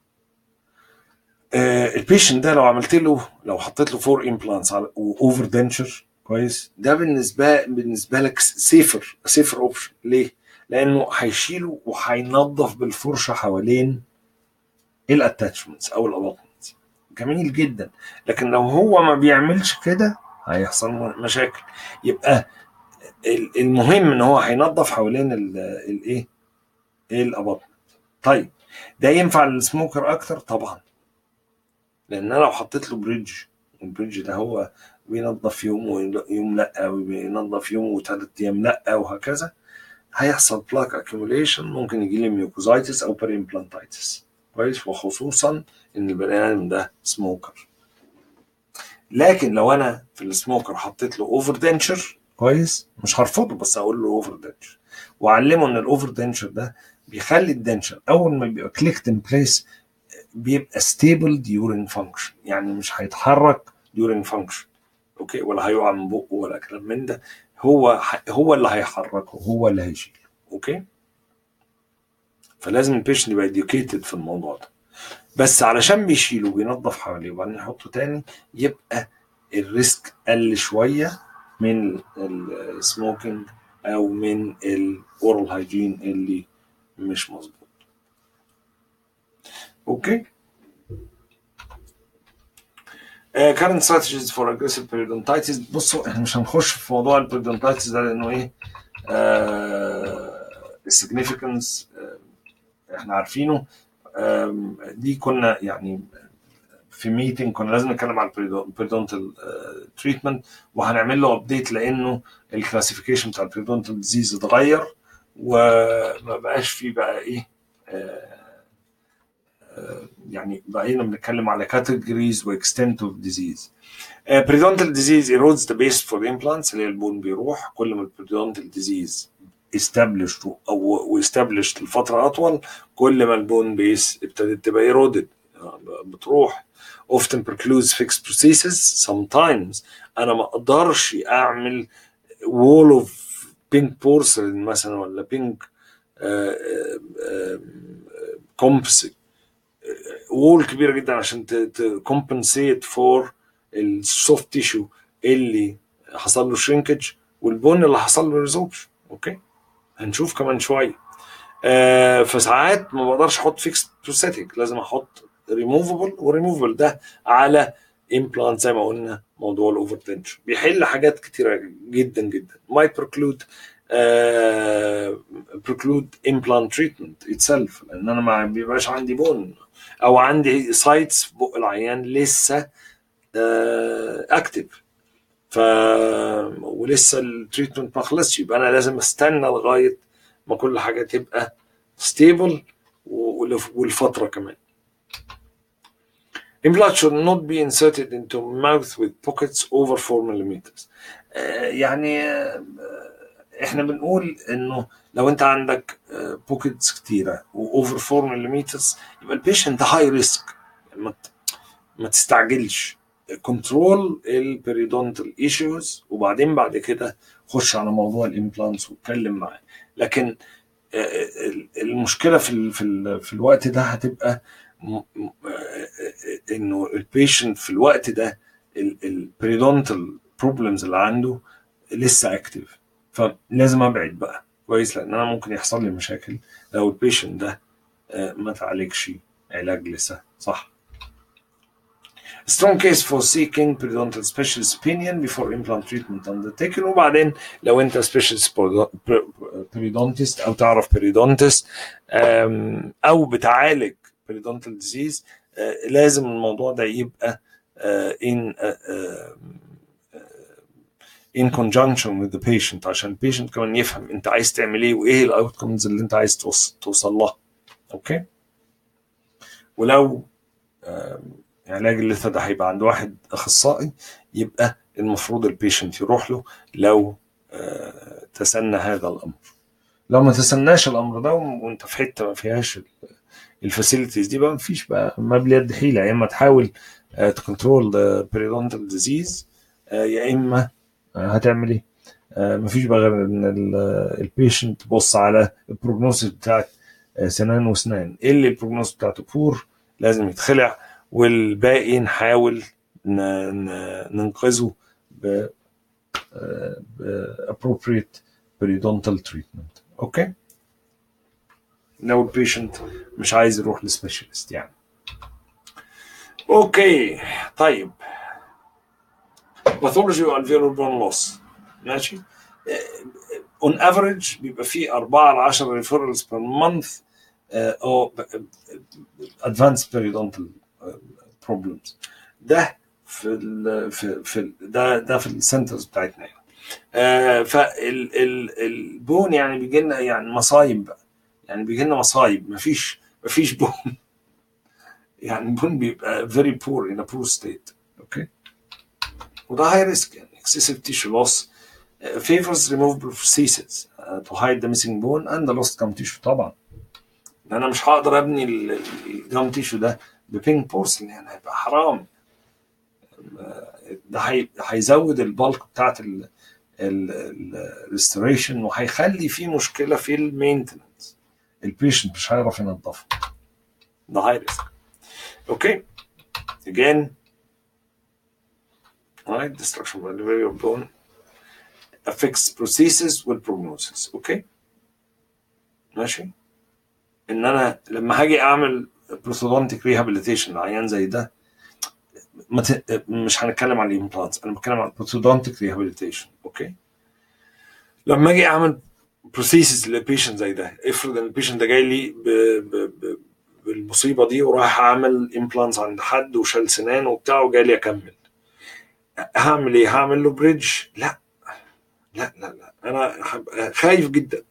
آه البيشنت ده لو عملت له لو حطيت له فور امبلانتس واوفر دنشر كويس ده بالنسبه بالنسبه لك سيفر سيفر اوبشن ليه؟ لانه هيشيله وهينظف بالفرشه حوالين الاتاتشمنتس او الاباطمنتس جميل جدا لكن لو هو ما بيعملش كده هيحصل مشاكل يبقى المهم ان هو هينظف حوالين الايه الاباطمنت طيب ده ينفع للسموكر اكتر طبعا لان انا لو حطيت له بريدج البريدج ده هو بينظف يوم ويوم لا وبينظف يوم وثلاث ايام لا وهكذا هيحصل بلاك اكيوميليشن ممكن يجي لي ميوكوزايتس او بري امبلانتايتس كويس وخصوصا ان البني ادم ده سموكر لكن لو انا في السموكر حطيت له اوفر دنشر كويس مش هرفضه بس اقول له اوفر دنشر واعلمه ان الاوفر دنشر ده بيخلي الدنشر اول ما بيبقى كليكت ان بليس بيبقى ستيبل ديورنج فانكشن يعني مش هيتحرك ديورنج فانكشن اوكي ولا هيقع من بقه ولا كلام من ده هو هو اللي هيحركه هو اللي هيشيله اوكي فلازم البيشنت يبقى اديوكيتد في الموضوع ده بس علشان بيشيله وبينظف حواليه وبعدين يحطه تاني يبقى الريسك قل شويه من السموكينج او من الاورال هايجين اللي مش مظبوط اوكي كارنت ستراتيجيز فور اجريسيف بيريدونتايتس بصوا احنا مش هنخش في موضوع البيريدونتايتس ده لانه ايه السيجنيفيكانس احنا عارفينه دي كنا يعني في ميتنج كنا لازم نتكلم على البريدونتال تريتمنت وهنعمل له ابديت لانه الكلاسيفيكيشن بتاع البريدونتال ديزيز اتغير وما بقاش فيه بقى ايه يعني بقينا بنتكلم على categories واكستنت اوف ديزيز بريدونتال ديزيز erodes the base for implants اللي هي البون بيروح كل ما البريدونتال ديزيز established او established لفتره اطول كل ما البون بيس ابتدت تبقى eroded بتروح often precludes fixed processes sometimes انا ما اقدرش اعمل wall of pink porcelain مثلا ولا pink composite وول كبيره جدا عشان تكمبنسيت فور السوفت تيشو اللي حصل له شرينكج والبون اللي حصل له ريزوبشن اوكي هنشوف كمان شويه آه فساعات ما بقدرش احط فيكس بروستاتيك لازم احط ريموفبل وريموفبل ده على امبلانت زي ما قلنا موضوع الاوفر تنشن بيحل حاجات كتيره جدا جدا might preclude preclude implant treatment itself لان انا ما بيبقاش عندي بون او عندي سايتس في بق العيان لسه اكتف ف ولسه التريتمنت ما خلصش يبقى انا لازم استنى لغايه ما كل حاجه تبقى ستيبل والفتره كمان Implant should not be inserted into mouth with pockets over 4 millimeters. يعني احنا بنقول انه لو انت عندك بوكيتس كتيره واوفر 4 ملم يبقى البيشنت هاي ريسك ما تستعجلش كنترول البريدونتال ايشوز وبعدين بعد كده خش على موضوع الامبلانتس واتكلم معاه لكن آه، المشكله في ال في ال في الوقت ده هتبقى م- م- آه، انه البيشنت في الوقت ده البريدونتال بروبلمز اللي عنده لسه اكتف فلازم ابعد بقى كويس لان انا ممكن يحصل لي مشاكل لو البيشنت ده آه، ما تعالجش علاج لسه صح strong case for seeking periodontal specialist opinion before implant treatment undertaken وبعدين لو انت specialist periodontist او تعرف periodontist آم، او بتعالج periodontal disease آه، لازم الموضوع ده يبقى آه، in آه، آه، in conjunction with the patient عشان البيشنت كمان يفهم انت عايز تعمل ايه وايه الاوتكمز اللي انت عايز توص- توصل لها اوكي ولو آم، علاج اللثه ده هيبقى عند واحد اخصائي يبقى المفروض البيشنت يروح له لو آه، تسنى هذا الامر لو ما تسناش الامر ده وانت في حته ما فيهاش الفاسيلتيز دي بقى ما فيش بقى ما باليد حيله يا اما تحاول تكنترول ذا بريدونتال ديزيز يا اما آه، هتعمل ايه؟ آه، مفيش بقى غير ان البيشنت تبص على البروجنوسيس بتاعت آه، سنان واسنان ايه اللي البروجنوسيس بتاعته بور لازم يتخلع والباقي نحاول ن- ن- ننقذه ب آه، ب appropriate periodontal treatment اوكي لو البيشنت مش عايز يروح لسبيشالست يعني اوكي طيب باثولوجي والفيرال بون لوس ماشي اون افريج بيبقى فيه 4 ل 10 ريفيرالز بير مانث او ادفانس بيريدونتال بروبلمز ده في ال في في ال ده ده في السنترز بتاعتنا يعني آه فالبون يعني بيجي لنا يعني مصايب بقى يعني بيجي لنا مصايب مفيش مفيش بون يعني البون بيبقى very poor in a poor state اوكي وده هاي ريسك يعني excessive tissue loss uh, favors removable prosthesis uh, to hide the missing bone and the lost gum tissue طبعا انا مش هقدر ابني الجام تيشو ده ببينك بورسلين يعني هيبقى حرام ده هي- هيزود البلك بتاعت الريستوريشن وهيخلي في مشكله في المينتننس البيشنت مش هيعرف ينظفه ده هاي ريسك اوكي again right destruction by delivery of bone affects prosthesis والprognosis اوكي ماشي ان انا لما هاجي اعمل بروثودونتيك ريهابيليتيشن لعيان زي ده ما ت... مش هنتكلم عن الامبلانتس انا بتكلم عن بروثودونتيك ريهابيليتيشن اوكي لما اجي اعمل بروسيسز لبيشنت زي ده افرض ان البيشنت ده جاي لي ب... ب... ب... بالمصيبه دي ورايح اعمل امبلانتس عند حد وشال سنان وبتاع وجاي لي اكمل هعمل ايه؟ هعمل له بريدج؟ لا لا لا لا انا هبقى خايف جدا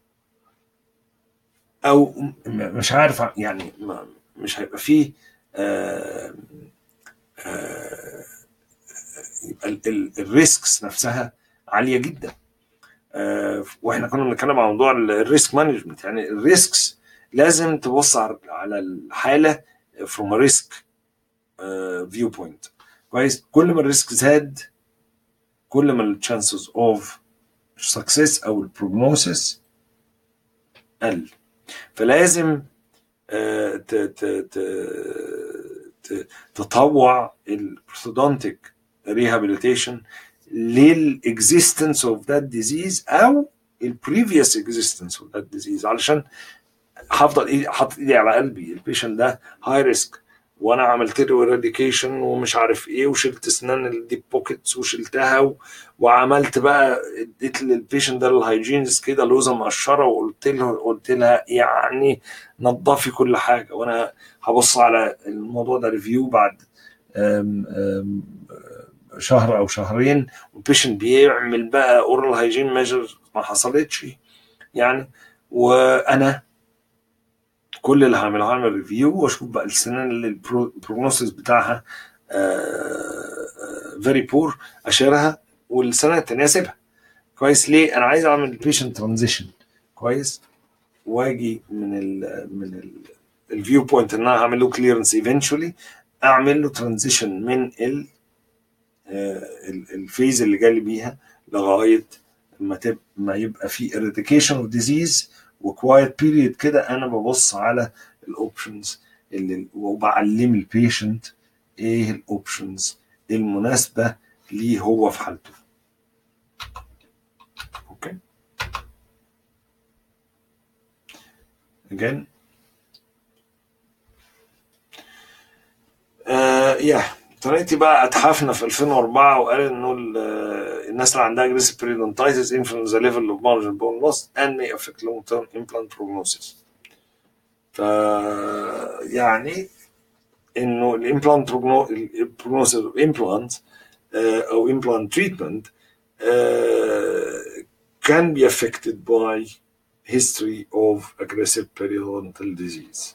او م- مش عارف يعني ما- مش هيبقى فيه آه، آه، يبقى ال- ال- الريسكس نفسها عاليه جدا آه، واحنا كنا بنتكلم عن موضوع الريسك مانجمنت يعني الريسكس لازم تبص على على الحاله فروم ريسك فيو بوينت كويس كل ما الريسك زاد كل ما التشانسز اوف سكسس او البروجنوسيس قل فلازم آه، ت- ت- ت- ت- تطوع البروثودونتيك ريهابيليتيشن للاكزيستنس اوف ذات ديزيز او البريفيوس اكزيستنس اوف ذات ديزيز علشان هفضل ايدي حاطط ايدي على قلبي البيشنت ده هاي ريسك وانا عملت له اراديكيشن ومش عارف ايه وشلت اسنان الديب بوكيتس وشلتها و... وعملت بقى اديت للبيشنت ده الهايجينز كده لوزه مقشره وقلت له قلت لها يعني نظفي كل حاجه وانا هبص على الموضوع ده ريفيو بعد أم أم شهر او شهرين والبيشنت بيعمل بقى اورال هايجين ميجر ما حصلتش يعني وانا كل اللي هعمله هعمل ريفيو واشوف بقى السنان اللي البروجنوسيس بتاعها فيري بور اشيلها والسنه التانيه اسيبها كويس ليه؟ انا عايز اعمل بيشنت ترانزيشن كويس واجي من ال من الفيو بوينت ان انا هعمل له كليرنس ايفينشولي اعمل له ترانزيشن من ال الفيز اللي جالي بيها لغايه ما تب... ما يبقى في eradication of disease وكوايت بيريد كده انا ببص على الاوبشنز اللي وبعلم البيشنت ايه الاوبشنز المناسبه ليه هو في حالته اوكي again آه يا طريقتي بقى اتحفنا في 2004 وقال انه الناس اللي عندها aggressive periodontitis influence the level of marginal bone loss and may affect long term implant prognosis. ف يعني انه الامبلانت prognosis of implant او implant treatment uh, can be affected by history of aggressive periodontal disease.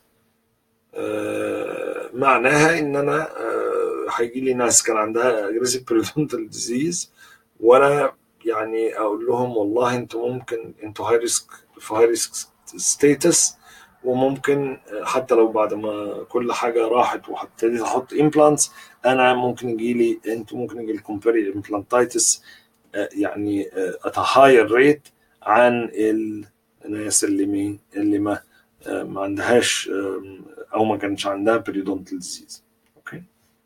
uh, معناها ان انا هيجي لي ناس كان عندها aggressive periodontal disease وانا يعني اقول لهم والله انتوا ممكن انتوا هاي ريسك في هاي ريسك ستيتس وممكن حتى لو بعد ما كل حاجه راحت وابتديت احط امبلانتس انا ممكن يجي لي انتوا ممكن يجي لكم بيري امبلانتايتس يعني ات هاير ريت عن الناس اللي مين اللي ما ما عندهاش او ما كانش عندها بريدونتال ديزيز اوكي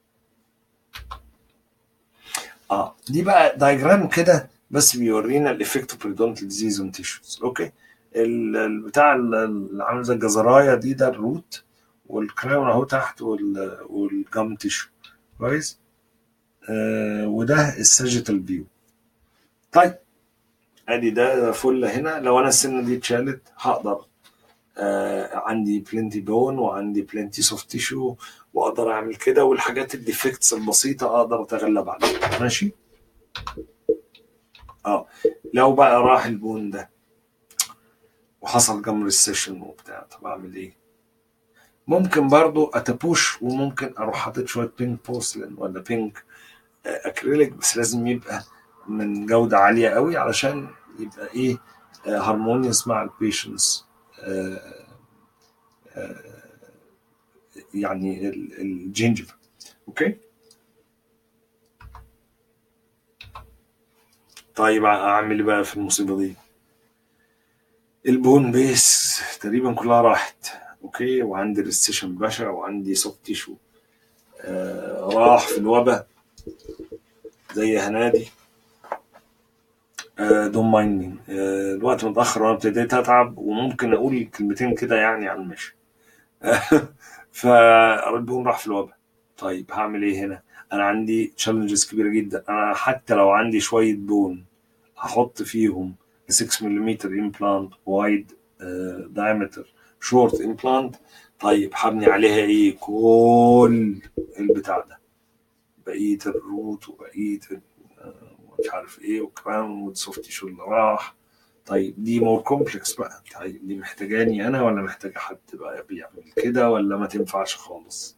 اه دي بقى دايجرام كده بس بيورينا الايفكت اوف بريدونتال ديزيز اون تيشوز اوكي البتاع اللي عامل زي الجزرايه دي ده الروت والكراون اهو تحت والجام تيشو كويس آه وده الساجيتال فيو طيب ادي ده فله هنا لو انا السنه دي اتشالت هقدر آه عندي بلنتي بون وعندي بلنتي سوفت تيشو واقدر اعمل كده والحاجات الديفكتس البسيطه اقدر اتغلب عليها ماشي اه لو بقى راح البون ده وحصل جمر السيشن وبتاع طب اعمل ايه ممكن برضو اتبوش وممكن اروح حاطط شويه بينك بورسلين ولا بينك اكريليك بس لازم يبقى من جوده عاليه قوي علشان يبقى ايه هارمونيوس مع البيشنس يعني الجينجيفا اوكي طيب اعمل ايه بقى في المصيبه دي البون بيس تقريبا كلها راحت اوكي وعندي ريستيشن بشع وعندي سوفت تيشو آه راح في الوباء زي هنادي دون مايند مي الوقت متاخر وانا ابتديت اتعب وممكن اقول كلمتين كده يعني على المشي فالبون راح في الوباء طيب هعمل ايه هنا انا عندي تشالنجز كبيره جدا انا حتى لو عندي شويه بون هحط فيهم 6 ملم امبلانت وايد دايمتر شورت امبلانت طيب هبني عليها ايه كل البتاع ده بقيه الروت وبقيه مش عارف ايه وكمان والسوفت تيشو اللي راح طيب دي مور كومبلكس بقى طيب دي محتاجاني انا ولا محتاجه حد بقى بيعمل كده ولا ما تنفعش خالص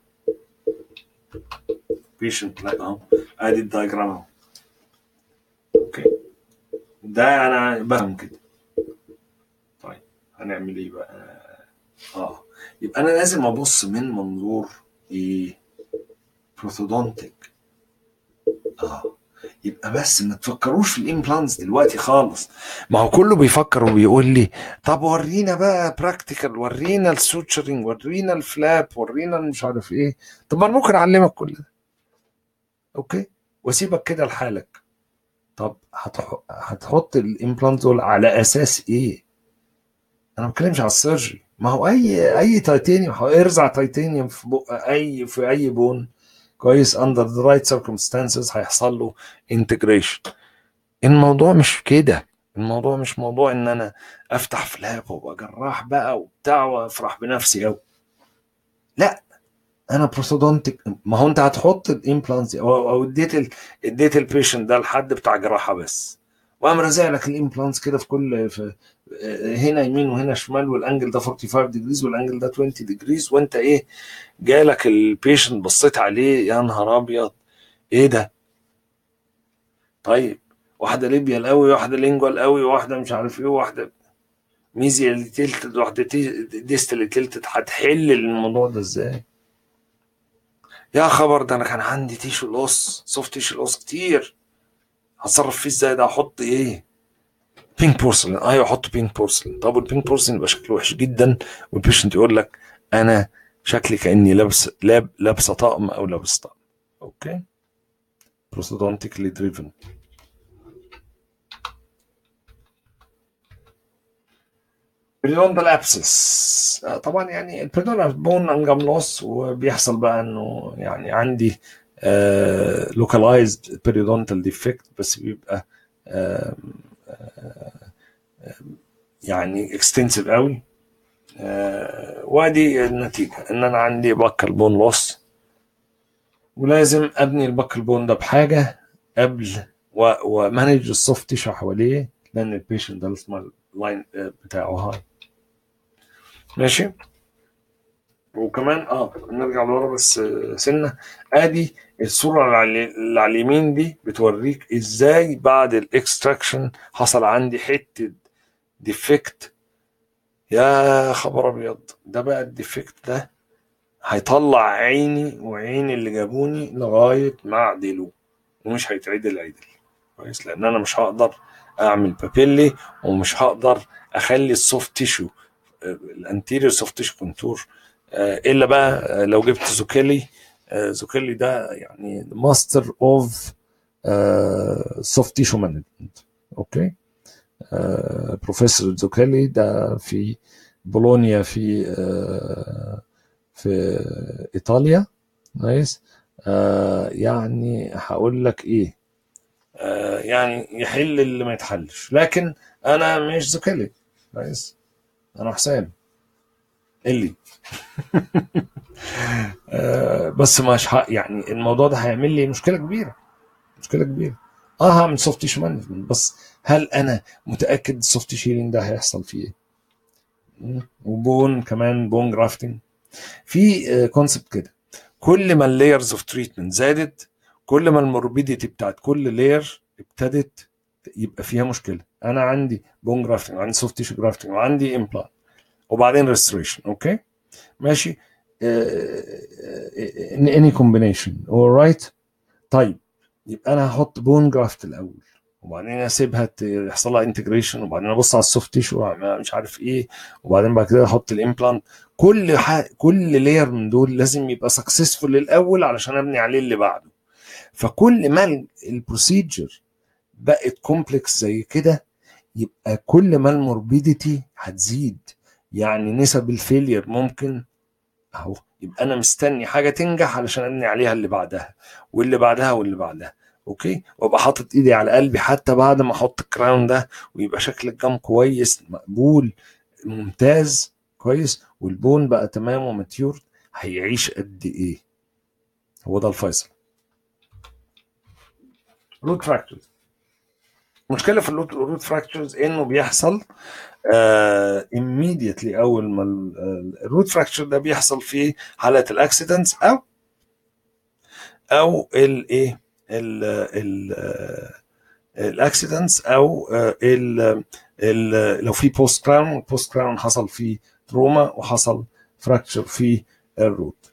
بيشنت لا اهو ادي الدايجرام اهو اوكي ده انا بفهم كده طيب هنعمل ايه بقى اه يبقى انا لازم ابص من منظور ايه بروثودونتيك اه يبقى بس ما تفكروش في الامبلانتس دلوقتي خالص ما هو كله بيفكر وبيقول لي طب ورينا بقى براكتيكال ورينا السوتشرنج ورينا الفلاب ورينا مش عارف ايه طب ما انا ممكن اعلمك كل ده اوكي واسيبك كده لحالك طب هتحط, هتحط الامبلانت دول على اساس ايه انا ما بتكلمش على السيرجري ما هو اي اي تيتانيوم ارزع تيتانيوم في بق اي في اي بون كويس اندر ذا رايت سيركمستانسز هيحصل له انتجريشن الموضوع مش كده الموضوع مش موضوع ان انا افتح فلاب وابقى جراح بقى وبتاع وافرح بنفسي قوي لا انا بروستودونتك ما هو انت هتحط الامبلانتس او, أو اديت ال... اديت البيشنت ده لحد بتاع جراحه بس وقام رازع لك الامبلانتس كده في كل في هنا يمين وهنا شمال والانجل ده 45 ديجريز والانجل ده 20 ديجريز وانت ايه جالك البيشنت بصيت عليه يا نهار ابيض ايه ده طيب واحده ليبيال قوي واحده لينجوال قوي واحده مش عارف ايه واحده ميزيا اللي تلتت واحده ديستال اللي تلتت هتحل الموضوع ده ازاي يا خبر ده انا كان عندي تيشو لوس سوفت تيشو لوس كتير هتصرف فيه ازاي ده احط ايه بينك بورسلين ايوه احط بينك بورسلين طب البينك بورسلين يبقى شكله وحش جدا والبيشنت يقول لك انا شكلي كاني لابس لاب لابسه طقم او لابس طقم اوكي بروستودونتيكلي دريفن بريدونتال ابسس طبعا يعني البريدونتال بون انجم لوس وبيحصل بقى انه يعني عندي لوكالايزد بريدونتال ديفكت بس بيبقى آه يعني اكستنسيف قوي آه وادي النتيجه ان انا عندي بكر بون لوس ولازم ابني البكر بون ده بحاجه قبل ومانج السوفت تيشو حواليه لان البيشنت ده السمال لاين بتاعه هاي ماشي وكمان اه نرجع لورا بس سنه ادي الصوره اللي على اليمين دي بتوريك ازاي بعد الاكستراكشن حصل عندي حته ديفكت يا خبر ابيض ده بقى الديفكت ده هيطلع عيني وعين اللي جابوني لغايه ما اعدله ومش هيتعدل عدل كويس لان انا مش هقدر اعمل بابيلي ومش هقدر اخلي السوفت تيشو الانتيريور سوفت تيشو كونتور الا بقى لو جبت زوكيلي زوكيلي ده يعني ماستر اوف سوفت تيشو مانجمنت اوكي بروفيسور زوكيلي ده في بولونيا في في ايطاليا كويس يعني هقول لك ايه يعني يحل اللي ما يتحلش لكن انا مش زوكيلي كويس انا حسام اللي بس مش حق يعني الموضوع ده هيعمل لي مشكله كبيره مشكله كبيره اه هعمل سوفت تيشو مانجمنت بس هل انا متاكد السوفت شيلينج ده هيحصل فيه ايه؟ وبون كمان بون جرافتنج في كونسبت كده كل ما اللايرز اوف تريتمنت زادت كل ما الموربيديتي بتاعت كل لاير ابتدت يبقى فيها مشكله انا عندي بون جرافتنج وعندي سوفت تيشو جرافتنج وعندي امبلانت وبعدين ريستوريشن اوكي ماشي ان اني كومبينيشن رايت طيب يبقى انا هحط بون جرافت الاول وبعدين اسيبها يحصل لها انتجريشن وبعدين ابص على السوفت تيشو مش عارف ايه وبعدين بعد كده احط الامبلانت كل ح... كل لاير من دول لازم يبقى سكسسفول الاول علشان ابني عليه اللي بعده فكل ما البروسيجر بقت كومبلكس زي كده يبقى كل ما الموربيديتي هتزيد يعني نسب الفيلير ممكن اهو يبقى انا مستني حاجه تنجح علشان ابني عليها اللي بعدها واللي بعدها واللي بعدها اوكي وابقى حاطط ايدي على قلبي حتى بعد ما احط الكراون ده ويبقى شكل الجام كويس مقبول ممتاز كويس والبون بقى تمام وماتيور هيعيش قد ايه هو ده الفيصل روت فراكتورز المشكله في الروت فراكتورز انه بيحصل uh, immediately اول ما الروت فراكتشر ده بيحصل في حالات الاكسيدنتس او او الايه الاكسيدنتس او ال ال لو في بوست كراون البوست كراون حصل فيه تروما وحصل فراكتشر في الروت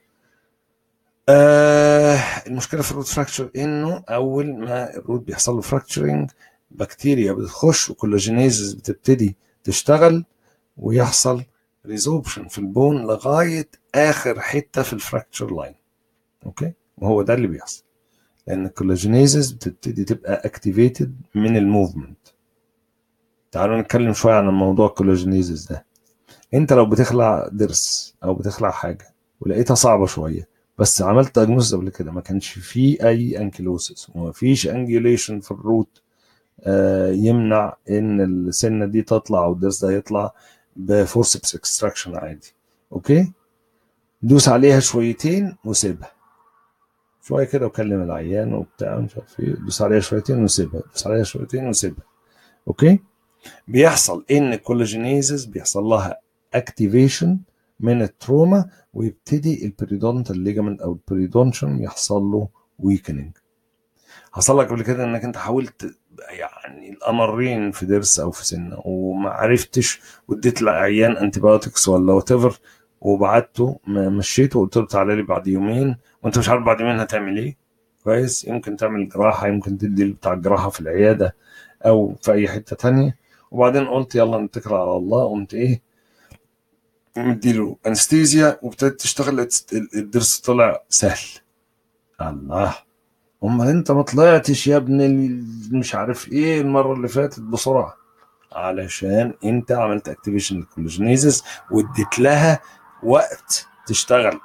آه المشكله في الروت فراكتشر انه اول ما الروت بيحصل له فراكتشرنج بكتيريا بتخش وكولاجينيزز بتبتدي تشتغل ويحصل ريزوبشن في البون لغايه اخر حته في الفراكتشر لاين اوكي وهو ده اللي بيحصل لان الكولاجينيزز بتبتدي تبقى اكتيفيتد من الموفمنت تعالوا نتكلم شويه عن موضوع الكولاجينيزز ده انت لو بتخلع ضرس او بتخلع حاجه ولقيتها صعبه شويه بس عملت دايجنوز قبل كده ما كانش فيه اي انكيلوسيس وما فيش انجيوليشن في الروت آه يمنع ان السنه دي تطلع او الضرس ده يطلع بفورسبس اكستراكشن عادي اوكي دوس عليها شويتين وسيبها شويه كده وكلم العيان وبتاع مش عارف ايه دوس عليها شويتين وسيبها دوس عليها شويتين وسيبها اوكي بيحصل ان الكولاجينيزز بيحصل لها اكتيفيشن من التروما ويبتدي البريدونتال ليجامنت او البريدونشن يحصل له ويكننج حصل لك قبل كده انك انت حاولت يعني الامرين في ضرس او في سنه وما عرفتش واديت لعيان انتيبيوتكس ولا وات ايفر وبعته م- مشيته وقلت له تعالى لي بعد يومين وانت مش عارف بعد يومين هتعمل ايه كويس يمكن تعمل جراحه يمكن تدي بتاع الجراحه في العياده او في اي حته تانية وبعدين قلت يلا نتكل على الله قمت ايه مديله انستيزيا وابتدت تشتغل لقيت الضرس طلع سهل الله امال انت ما طلعتش يا ابن ال- مش عارف ايه المره اللي فاتت بسرعه علشان انت عملت اكتيفيشن للكولاجينيزس واديت لها وقت تشتغل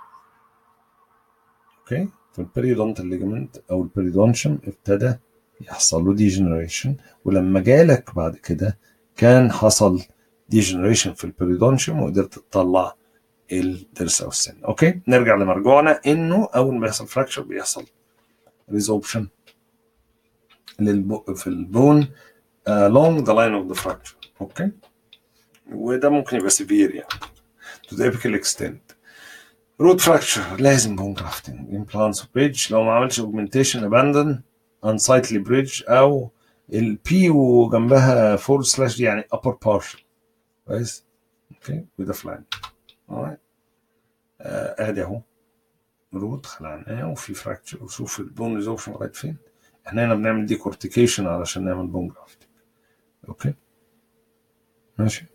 اوكي فالبريودونتال ليجمنت او البريدونشن ابتدى يحصل له ديجنريشن ولما جالك بعد كده كان حصل ديجنريشن في البريدونشن وقدرت تطلع الضرس او السن اوكي نرجع لمرجوعنا انه اول ما بيحصل فراكشر بيحصل ريزوبشن للبو في البون along the line of the fracture اوكي وده ممكن يبقى سيفير يعني to the apical extent root fracture لازم بون جرافتنج implants bridge لو ما عملش augmentation abandon unsightly bridge او البي وجنبها فور سلاش دي يعني upper partial كويس اوكي with a flange alright آه، ادي اهو روت خلعناه وفي فراكتشر وشوف البون ريزوربشن لغايه فين احنا هنا بنعمل دي كورتيكيشن علشان نعمل بون جرافتنج اوكي ماشي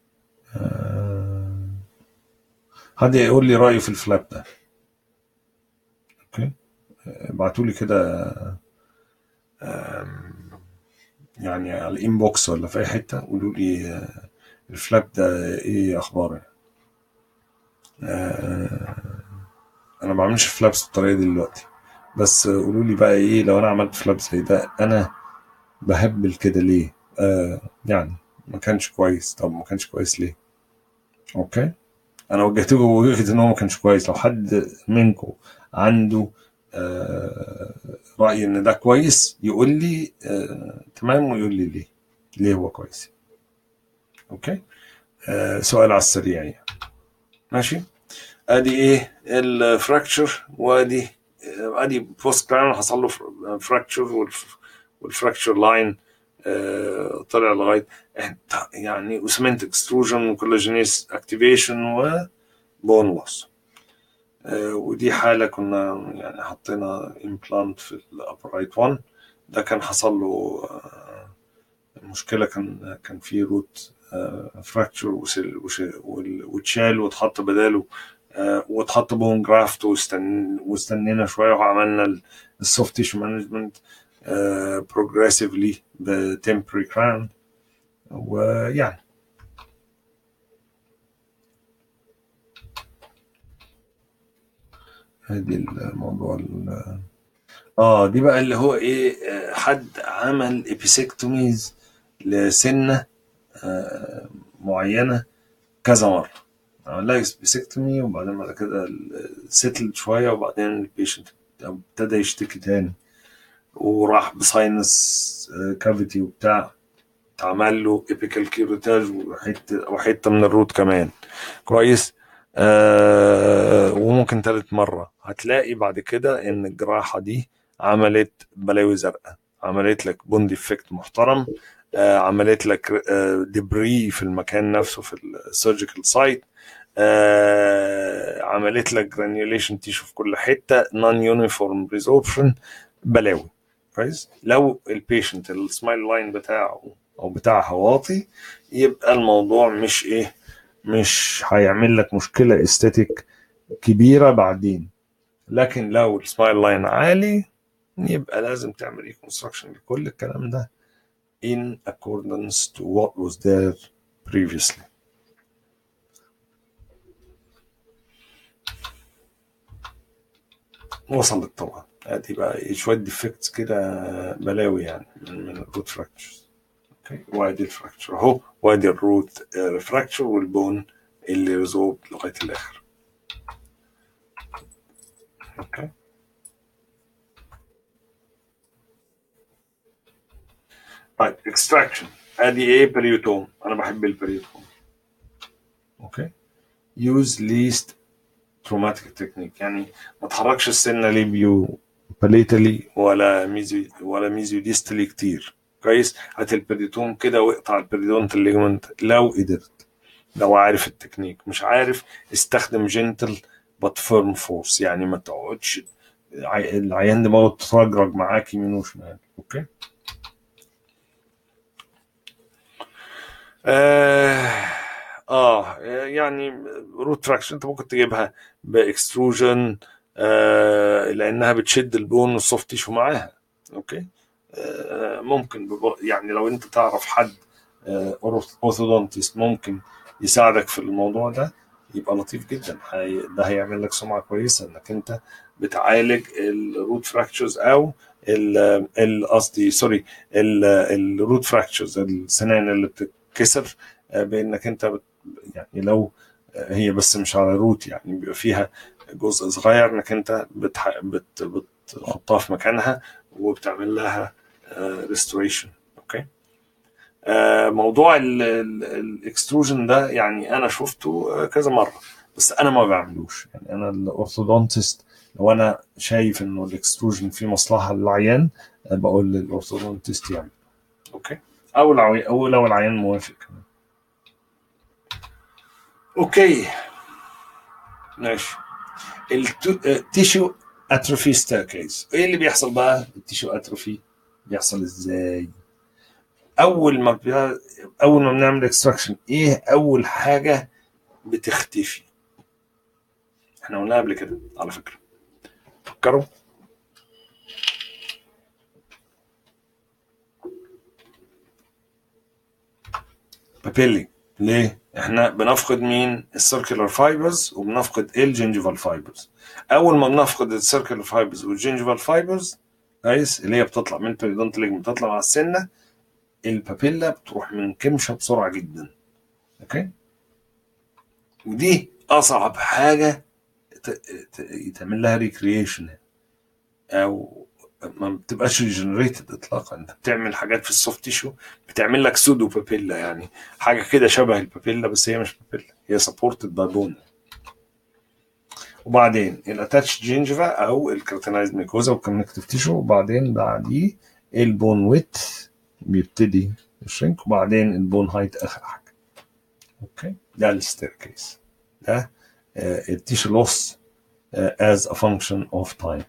آه، حد يقول لي رايه في الفلاب ده اوكي ابعتوا لي كده آم، يعني على الانبوكس ولا في اي حته قولوا لي آه، الفلاب ده ايه اخباره يعني. آه، انا ما بعملش فلابس بالطريقه دي دلوقتي بس قولوا لي بقى ايه لو انا عملت فلاب زي ده انا بهبل كده ليه آه يعني ما كانش كويس طب ما كانش كويس ليه اوكي انا وجهت له وجهه ان هو ما كانش كويس لو حد منكم عنده آه راي ان ده كويس يقول لي آه تمام ويقول لي ليه ليه هو كويس اوكي آه سؤال على السريع يعني ماشي ادي ايه الفراكتشر وادي ادي بوست كراون حصل له فراكتشر والفراكتشر لاين طلع لغايه إحنا- يعني اوسمنت اكستروجن وكولاجينيس اكتيفيشن وبون لوس ودي حاله كنا يعني حطينا امبلانت في الابر رايت 1 ده كان حصل له آه، المشكله كان كان في روت فراكتشر واتشال واتحط بداله آه، واتحط بون جرافت واستن واستنينا شويه وعملنا السوفت تيشو مانجمنت بروجريسيفلي بتمبري كراون ويعني ادي الموضوع ال- اه دي بقى اللي هو ايه آه، حد عمل ابيسكتوميز لسنه آه، معينه كذا مره عمل لها ابيسكتومي وبعدين بعد كده سيتلد شويه وبعدين البيشنت ابتدى يشتكي تاني وراح بساينس كافيتي وبتاع اتعمل له ايبيكال كيروتاج وحته وحته من الروت كمان كويس آه وممكن تالت مره هتلاقي بعد كده ان الجراحه دي عملت بلاوي زرقاء عملت لك بون ديفكت محترم آه عملت لك آه ديبري في المكان نفسه في السيرجيكال سايت آه عملت لك جرانيوليشن تيشو في كل حته نون يونيفورم ريزوربشن بلاوي كويس لو البيشنت السمايل لاين بتاعه او بتاعها واطي يبقى الموضوع مش ايه مش هيعمل لك مشكله استاتيك كبيره بعدين لكن لو السمايل لاين عالي يبقى لازم تعمل ريكونستراكشن لكل الكلام ده in accordance to what was there previously وصلت طبعا ادي بقى شويه ديفكتس كده بلاوي يعني من من الروت فراكتشرز اوكي وادي الفراكتشر اهو وادي الروت فراكتشر والبون اللي ريزولف لغايه الاخر اوكي طيب اكستراكشن ادي ايه بريوتوم انا بحب البريوتوم اوكي يوز ليست تروماتيك تكنيك يعني ما تحركش السنه ليبيو باليتالي ولا ميزو ولا ميزو ديستالي كتير كويس هات البريتوم كده واقطع البريدونت الليجمنت لو قدرت لو عارف التكنيك مش عارف استخدم جنتل بات فيرم فورس يعني ما تقعدش العي- العيان دماغه تترجرج معاك يمين وشمال اوكي آه, اه يعني روت تراكشن انت ممكن تجيبها باكستروجن آه لانها بتشد البون والسوفت تيشو معاها اوكي آه ممكن بب- يعني لو انت تعرف حد اورثودونتست ممكن يساعدك في الموضوع ده يبقى لطيف جدا هي- ده هيعمل لك سمعه كويسه انك انت بتعالج الروت فراكتشرز او ال- ال- قصدي سوري الروت فراكتشرز السنان اللي بتتكسر آه، بانك انت بت يعني لو آه، هي بس مش على روت يعني بيبقى فيها جزء صغير انك انت بتح... بت... بتحطها في مكانها وبتعمل لها ريستوريشن اوكي آه، موضوع الاكستروجن ده يعني انا شفته آه، كذا مره بس انا ما بعملوش يعني انا الاورثودونتست لو انا شايف انه الاكستروجن فيه مصلحه للعيان آه، بقول للاورثودونتست يعمل اوكي او لو او لو العيان موافق كمان اوكي ماشي التيشو اتروفي ستاكيز ايه اللي بيحصل بقى التيشو اتروفي بيحصل ازاي اول ما بي... اول ما بنعمل اكستراكشن ايه اول حاجه بتختفي احنا قلناها قبل كده على فكره فكروا بابيلي ليه احنا بنفقد مين السيركلر فايبرز وبنفقد الجنجيفال فايبرز اول ما بنفقد السيركلر فايبرز والجنجيفال فايبرز كويس اللي هي بتطلع من البريدونت ليجمنت بتطلع على السنه البابيلا بتروح منكمشه بسرعه جدا اوكي ودي اصعب حاجه ت- ت- يتعمل لها ريكريشن او ما بتبقاش ريجنريتد اطلاقا انت بتعمل حاجات في السوفت تيشو بتعمل لك سودو بابيلا يعني حاجه كده شبه البابيلا بس هي مش بابيلا هي سبورتد باي بون وبعدين الاتاتش جينجفا او الكراتينايز ميكوزا والكونكتيف تيشو وبعدين بعديه البون ويت بيبتدي يشرنك وبعدين البون هايت اخر حاجه اوكي ده الستيركيس ده التيشو لوس as a function of time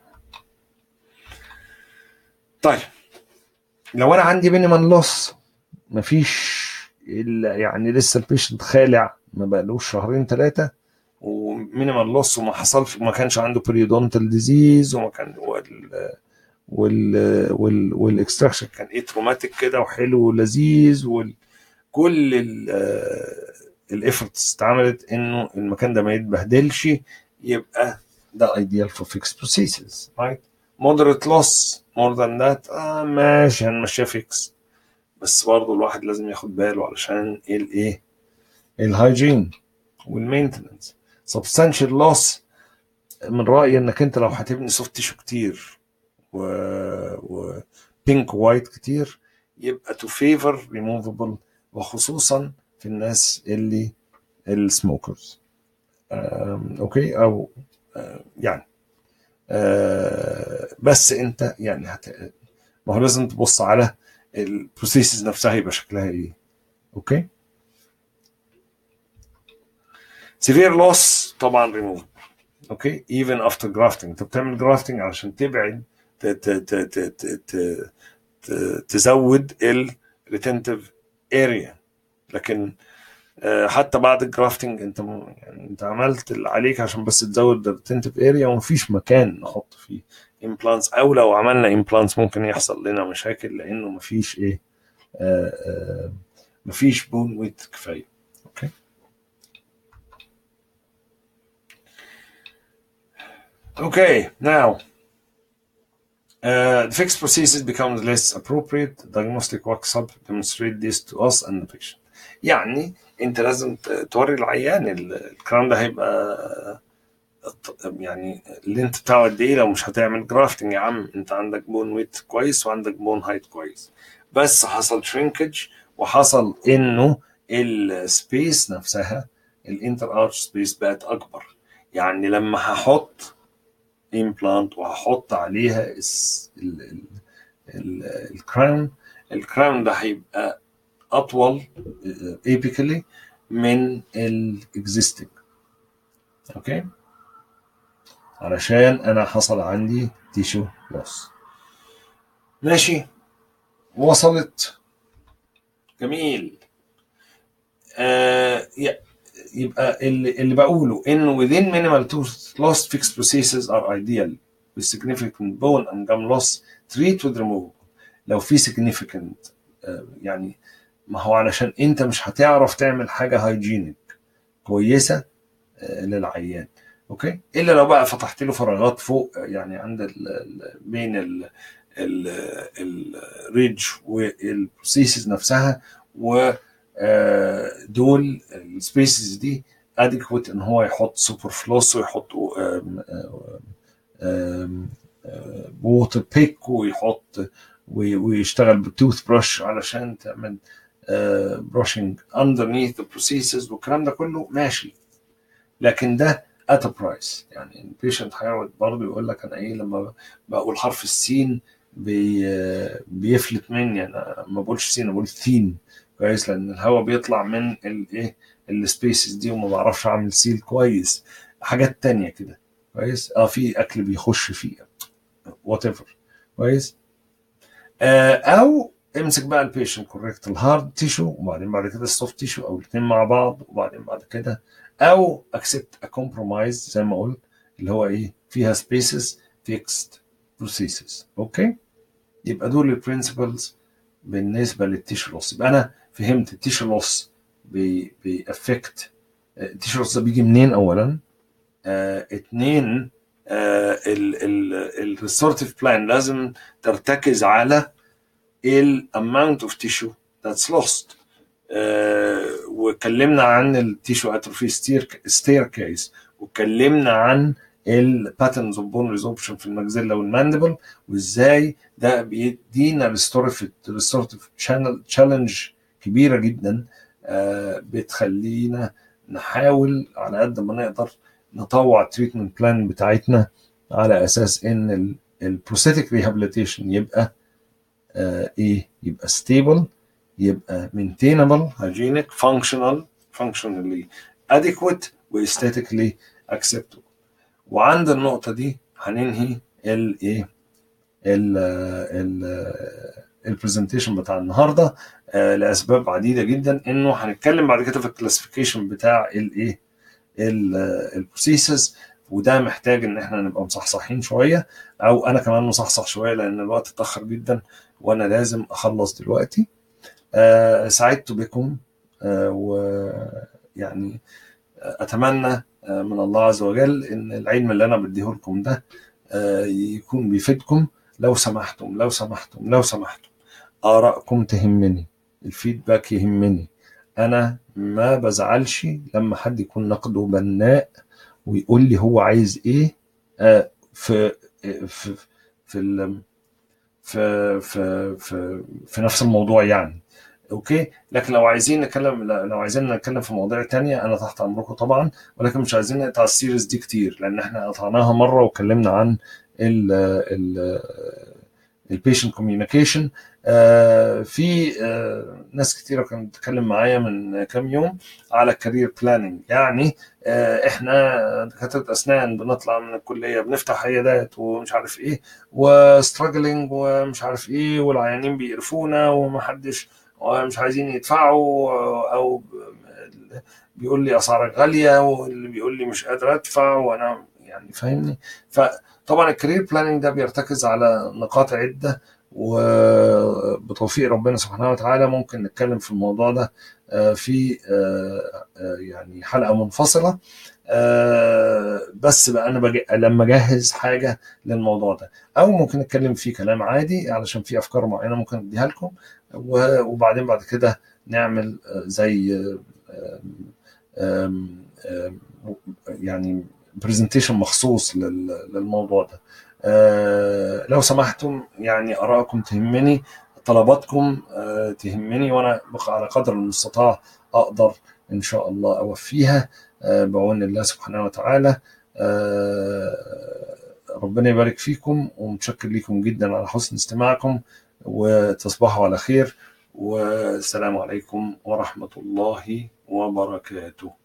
طيب لو انا عندي مينيمال لوس مفيش الا يعني لسه البيشنت خالع ما بقالوش شهرين ثلاثه ومينيمال لوس وما حصلش وما كانش عنده بريودونتال ديزيز وما كان وال وال وال والاكستراكشن كان ايه تروماتيك كده وحلو ولذيذ وال كل الافورتس اتعملت انه المكان ده ما يتبهدلش يبقى ده ايديال فور فيكس بروسيسز رايت مودريت لوس مور ذان ذات اه ماشي هنمشيها فيكس بس برضه الواحد لازم ياخد باله علشان الايه الهايجين والمينتننس سبستانشال لوس من رايي انك انت لو هتبني سوفت تيشو كتير و, و بينك وايت كتير يبقى تو فيفر ريموفبل وخصوصا في الناس اللي السموكرز اوكي او آه، يعني آه، بس انت يعني هت... ما هو لازم تبص على البروسيسز نفسها يبقى شكلها ايه اوكي سيفير لوس طبعا ريموف اوكي ايفن افتر جرافتنج انت بتعمل جرافتنج علشان تبعد ت... ت... ت... ت... ت... ت... ت... تزود الريتنتيف اريا لكن آه، حتى بعد الجرافتنج انت م- يعني انت عملت اللي عليك عشان بس تزود الريتنتيف اريا ومفيش مكان نحط فيه امبلانتس او لو عملنا امبلانتس ممكن يحصل لنا مشاكل لانه مفيش ايه آه، آه، مفيش بون ويت كفايه اوكي Okay, now uh, the fixed procedures becomes less appropriate. Diagnostic workup demonstrate this to us and the patient. يعني انت لازم ت- توري العيان ال- الكلام ده هيبقى يعني اللي انت بتاعه قد ايه لو مش هتعمل جرافتنج يا عم انت عندك بون ويت كويس وعندك بون هايت كويس بس حصل شرينكج وحصل انه السبيس نفسها الانتر ارش سبيس بقت اكبر يعني لما هحط امبلانت وهحط عليها الس- ال- ال- ال- الكراون الكراون ده هيبقى اطول ايبيكالي من الاكزيستنج اوكي علشان انا حصل عندي تيشو لوس ماشي وصلت جميل آه يبقى اللي, اللي بقوله ان within minimal tooth loss fixed processes are ideal with significant bone and gum loss treat with removal لو في significant آه يعني ما هو علشان انت مش هتعرف تعمل حاجه هايجينيك كويسه آه للعيان اوكي الا لو بقى فتحت له فراغات فوق يعني عند ال بين ال الريدج والبروسيسز نفسها و دول السبيسز دي اديكويت ان هو يحط سوبر فلوس ويحط ووتر بيك ويحط ويشتغل بالتوث برش علشان تعمل براشنج اندرنيث ذا بروسيسز والكلام ده كله ماشي لكن ده ات برايس يعني البيشنت هيقعد برضه يقول لك انا ايه لما بقول حرف السين بي بيفلت مني انا ما بقولش سين انا بقول ثين كويس لان الهواء بيطلع من الايه السبيسز دي وما بعرفش اعمل سيل كويس حاجات تانية كده كويس اه في اكل بيخش فيه وات ايفر كويس آه او امسك بقى البيشنت كوريكت الهارد تيشو وبعدين بعد كده السوفت تيشو او الاثنين مع بعض وبعدين بعد كده او اكسبت ا كومبرومايز زي ما قلت اللي هو ايه فيها سبيسز فيكست بروسيسز اوكي يبقى دول البرنسبلز بالنسبه للتيشو لوس يبقى انا فهمت التيشو لوس بيأفكت التيشو لوس ده بيجي منين اولا آه اتنين آه الريستورتيف بلان لازم ترتكز على الاماونت اوف تيشو ذاتس لوست واتكلمنا عن التيشو اتروفي ستير كيس واتكلمنا عن الباترنز اوف بون ريزوربشن في المجزله والماندبل وازاي ده بيدينا ريستورتيف تشالنج كبيره جدا آه بتخلينا نحاول على قد ما نقدر نطوع التريتمنت بلان بتاعتنا على اساس ان البروستاتيك ريهابيليتيشن يبقى آه ايه يبقى ستيبل يبقى maintainable hygienic functional functionally adequate واesthetically acceptable وعند النقطة دي هننهي الايه البرزنتيشن بتاع النهارده آه لاسباب عديده جدا انه هنتكلم بعد كده في الكلاسيفيكيشن بتاع الايه البروسيسز وده محتاج ان احنا نبقى مصحصحين شويه او انا كمان مصحصح شويه لان الوقت اتاخر جدا وانا لازم اخلص دلوقتي آه سعدت بكم آه ويعني اتمنى آه من الله عز وجل ان العلم اللي انا بديه لكم ده آه يكون بيفيدكم لو سمحتم لو سمحتم لو سمحتم ارائكم تهمني الفيدباك يهمني انا ما بزعلش لما حد يكون نقده بناء ويقول لي هو عايز ايه آه في في في ال في في في, في نفس الموضوع يعني اوكي لكن لو عايزين نتكلم لو عايزين نتكلم في مواضيع تانية انا تحت امركم طبعا ولكن مش عايزين نقطع السيريز دي كتير لان احنا قطعناها مره واتكلمنا عن ال ال البيشنت كوميونيكيشن في آه ناس كتيره كانت بتتكلم معايا من كام يوم على الكارير بلاننج يعني آه احنا دكاتره اسنان بنطلع من الكليه بنفتح عيادات ومش عارف ايه وستراجلينج ومش عارف ايه والعيانين بيقرفونا ومحدش مش عايزين يدفعوا او بيقول لي اسعارك غاليه واللي بيقول لي مش قادر ادفع وانا يعني فاهمني فطبعا الكارير بلاننج ده بيرتكز على نقاط عده وبتوفيق ربنا سبحانه وتعالى ممكن نتكلم في الموضوع ده في يعني حلقه منفصله بس بقى انا بجي لما اجهز حاجه للموضوع ده او ممكن نتكلم فيه كلام عادي علشان في افكار معينه ممكن اديها لكم وبعدين بعد كده نعمل زي يعني برزنتيشن مخصوص للموضوع ده لو سمحتم يعني ارائكم تهمني طلباتكم تهمني وانا على قدر المستطاع اقدر ان شاء الله اوفيها بعون الله سبحانه وتعالى ربنا يبارك فيكم ومتشكر لكم جدا على حسن استماعكم وتصبحوا على خير والسلام عليكم ورحمه الله وبركاته